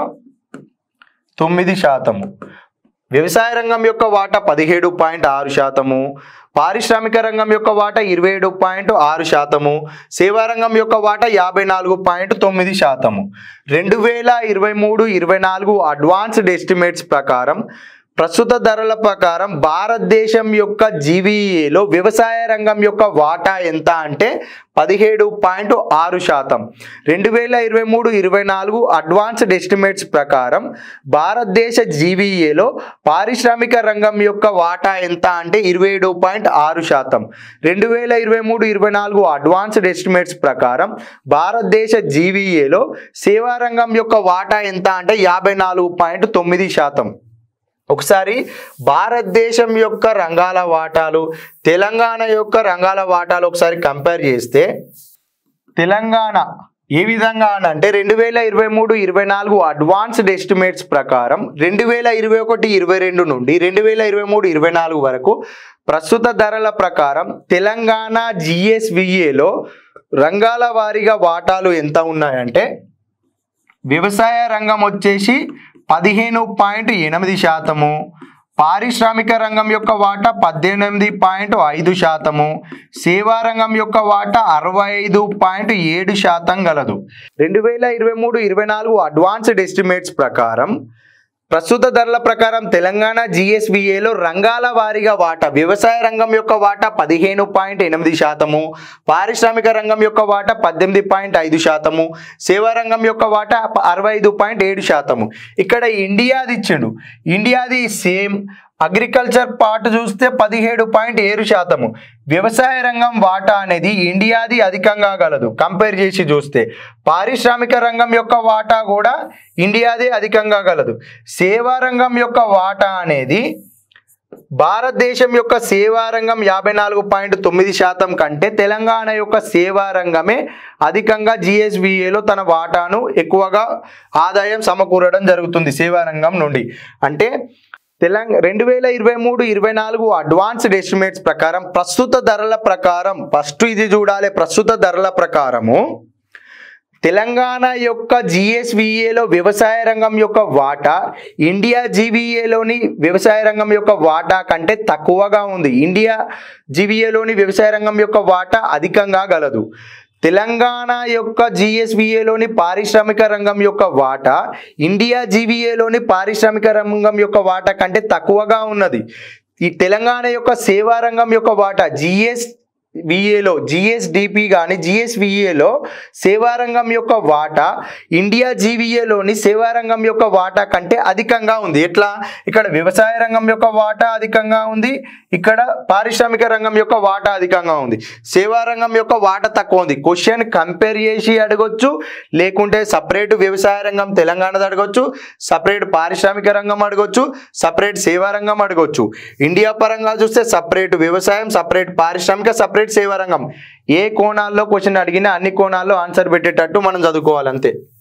తొమ్మిది శాతము వ్యవసాయ రంగం యొక్క వాటా పదిహేడు పాయింట్ ఆరు శాతము పారిశ్రామిక రంగం యొక్క వాటా ఇరవై ఏడు పాయింట్ ఆరు శాతము సేవా రంగం యొక్క వాటా యాభై నాలుగు పాయింట్ తొమ్మిది శాతము రెండు వేల ఇరవై మూడు ఇరవై నాలుగు అడ్వాన్స్డ్ ఎస్టిమేట్స్ ప్రకారం ప్రస్తుత ధరల ప్రకారం భారతదేశం యొక్క జీవీఏలో వ్యవసాయ రంగం యొక్క వాటా ఎంత అంటే పదిహేడు పాయింట్ ఆరు శాతం రెండు వేల ఇరవై మూడు ఇరవై నాలుగు అడ్వాన్స్డ్ ఎస్టిమేట్స్ ప్రకారం భారతదేశ జీవీఏలో పారిశ్రామిక రంగం యొక్క వాటా ఎంత అంటే ఇరవై ఏడు పాయింట్ ఆరు శాతం రెండు వేల ఇరవై మూడు ఇరవై నాలుగు అడ్వాన్స్డ్ ఎస్టిమేట్స్ ప్రకారం భారతదేశ జీవీఏలో సేవా రంగం యొక్క వాటా ఎంత అంటే యాభై నాలుగు పాయింట్ తొమ్మిది శాతం ఒకసారి భారతదేశం యొక్క రంగాల వాటాలు తెలంగాణ యొక్క రంగాల వాటాలు ఒకసారి కంపేర్ చేస్తే తెలంగాణ ఏ విధంగా అని అంటే రెండు వేల ఇరవై మూడు ఇరవై నాలుగు అడ్వాన్స్డ్ ఎస్టిమేట్స్ ప్రకారం రెండు వేల ఇరవై ఒకటి ఇరవై రెండు నుండి రెండు వేల ఇరవై మూడు ఇరవై నాలుగు వరకు ప్రస్తుత ధరల ప్రకారం తెలంగాణ జిఎస్విఏలో రంగాల వారీగా వాటాలు ఎంత ఉన్నాయంటే వ్యవసాయ రంగం వచ్చేసి పదిహేను పాయింట్ ఎనిమిది శాతము పారిశ్రామిక రంగం యొక్క వాటా పద్దెనిమిది పాయింట్ ఐదు శాతము సేవా రంగం యొక్క వాటా అరవై ఐదు పాయింట్ ఏడు శాతం గలదు రెండు వేల ఇరవై మూడు ఇరవై నాలుగు అడ్వాన్స్డ్ ఎస్టిమేట్స్ ప్రకారం ప్రస్తుత ధరల ప్రకారం తెలంగాణ జిఎస్విఏలో రంగాల వారీగా వాటా వ్యవసాయ రంగం యొక్క వాటా పదిహేను పాయింట్ ఎనిమిది శాతము పారిశ్రామిక రంగం యొక్క వాటా పద్దెనిమిది పాయింట్ ఐదు శాతము సేవా రంగం యొక్క వాటా అరవై ఐదు పాయింట్ ఏడు శాతము ఇక్కడ ఇండియాది ఇచ్చిండు ఇండియాది సేమ్ అగ్రికల్చర్ పార్ట్ చూస్తే పదిహేడు పాయింట్ ఏడు శాతము వ్యవసాయ రంగం వాటా అనేది ఇండియాది అధికంగా గలదు కంపేర్ చేసి చూస్తే పారిశ్రామిక రంగం యొక్క వాటా కూడా ఇండియాదే అధికంగా గలదు సేవా రంగం యొక్క వాటా అనేది భారతదేశం యొక్క సేవా రంగం యాభై నాలుగు పాయింట్ తొమ్మిది శాతం కంటే తెలంగాణ యొక్క సేవా రంగమే అధికంగా జిఎస్బిఏలో తన వాటాను ఎక్కువగా ఆదాయం సమకూరడం జరుగుతుంది సేవా రంగం నుండి అంటే తెలంగాణ రెండు వేల ఇరవై మూడు ఇరవై నాలుగు అడ్వాన్స్డ్ ఎస్టిమేట్స్ ప్రకారం ప్రస్తుత ధరల ప్రకారం ఫస్ట్ ఇది చూడాలి ప్రస్తుత ధరల ప్రకారము తెలంగాణ యొక్క జిఎస్విఏలో వ్యవసాయ రంగం యొక్క వాటా ఇండియా జీవీఏలోని వ్యవసాయ రంగం యొక్క వాటా కంటే తక్కువగా ఉంది ఇండియా జీవీఏలోని వ్యవసాయ రంగం యొక్క వాటా అధికంగా గలదు తెలంగాణ యొక్క జిఎస్విఏలోని పారిశ్రామిక రంగం యొక్క వాటా ఇండియా జీవీఏలోని పారిశ్రామిక రంగం యొక్క వాటా కంటే తక్కువగా ఉన్నది ఈ తెలంగాణ యొక్క సేవా రంగం యొక్క వాటా జిఎస్ విఏలో జిఎస్డిపి కానీ జిఎస్విఏలో సేవారంగం యొక్క వాటా ఇండియా జీవీఏలోని సేవారంగం యొక్క వాటా కంటే అధికంగా ఉంది ఎట్లా ఇక్కడ వ్యవసాయ రంగం యొక్క వాటా అధికంగా ఉంది ఇక్కడ పారిశ్రామిక రంగం యొక్క వాటా అధికంగా ఉంది సేవారంగం యొక్క వాటా తక్కువ ఉంది క్వశ్చన్ కంపేర్ చేసి అడగొచ్చు లేకుంటే సపరేట్ వ్యవసాయ రంగం తెలంగాణది అడగొచ్చు సపరేట్ పారిశ్రామిక రంగం అడగొచ్చు సపరేట్ సేవా రంగం అడగొచ్చు ఇండియా పరంగా చూస్తే సపరేట్ వ్యవసాయం సపరేట్ పారిశ్రామిక సపరేట్ సేవా రంగం ఏ కోణాల్లో క్వశ్చన్ అడిగినా అన్ని కోణాల్లో ఆన్సర్ పెట్టేటట్టు మనం చదువుకోవాలి అంతే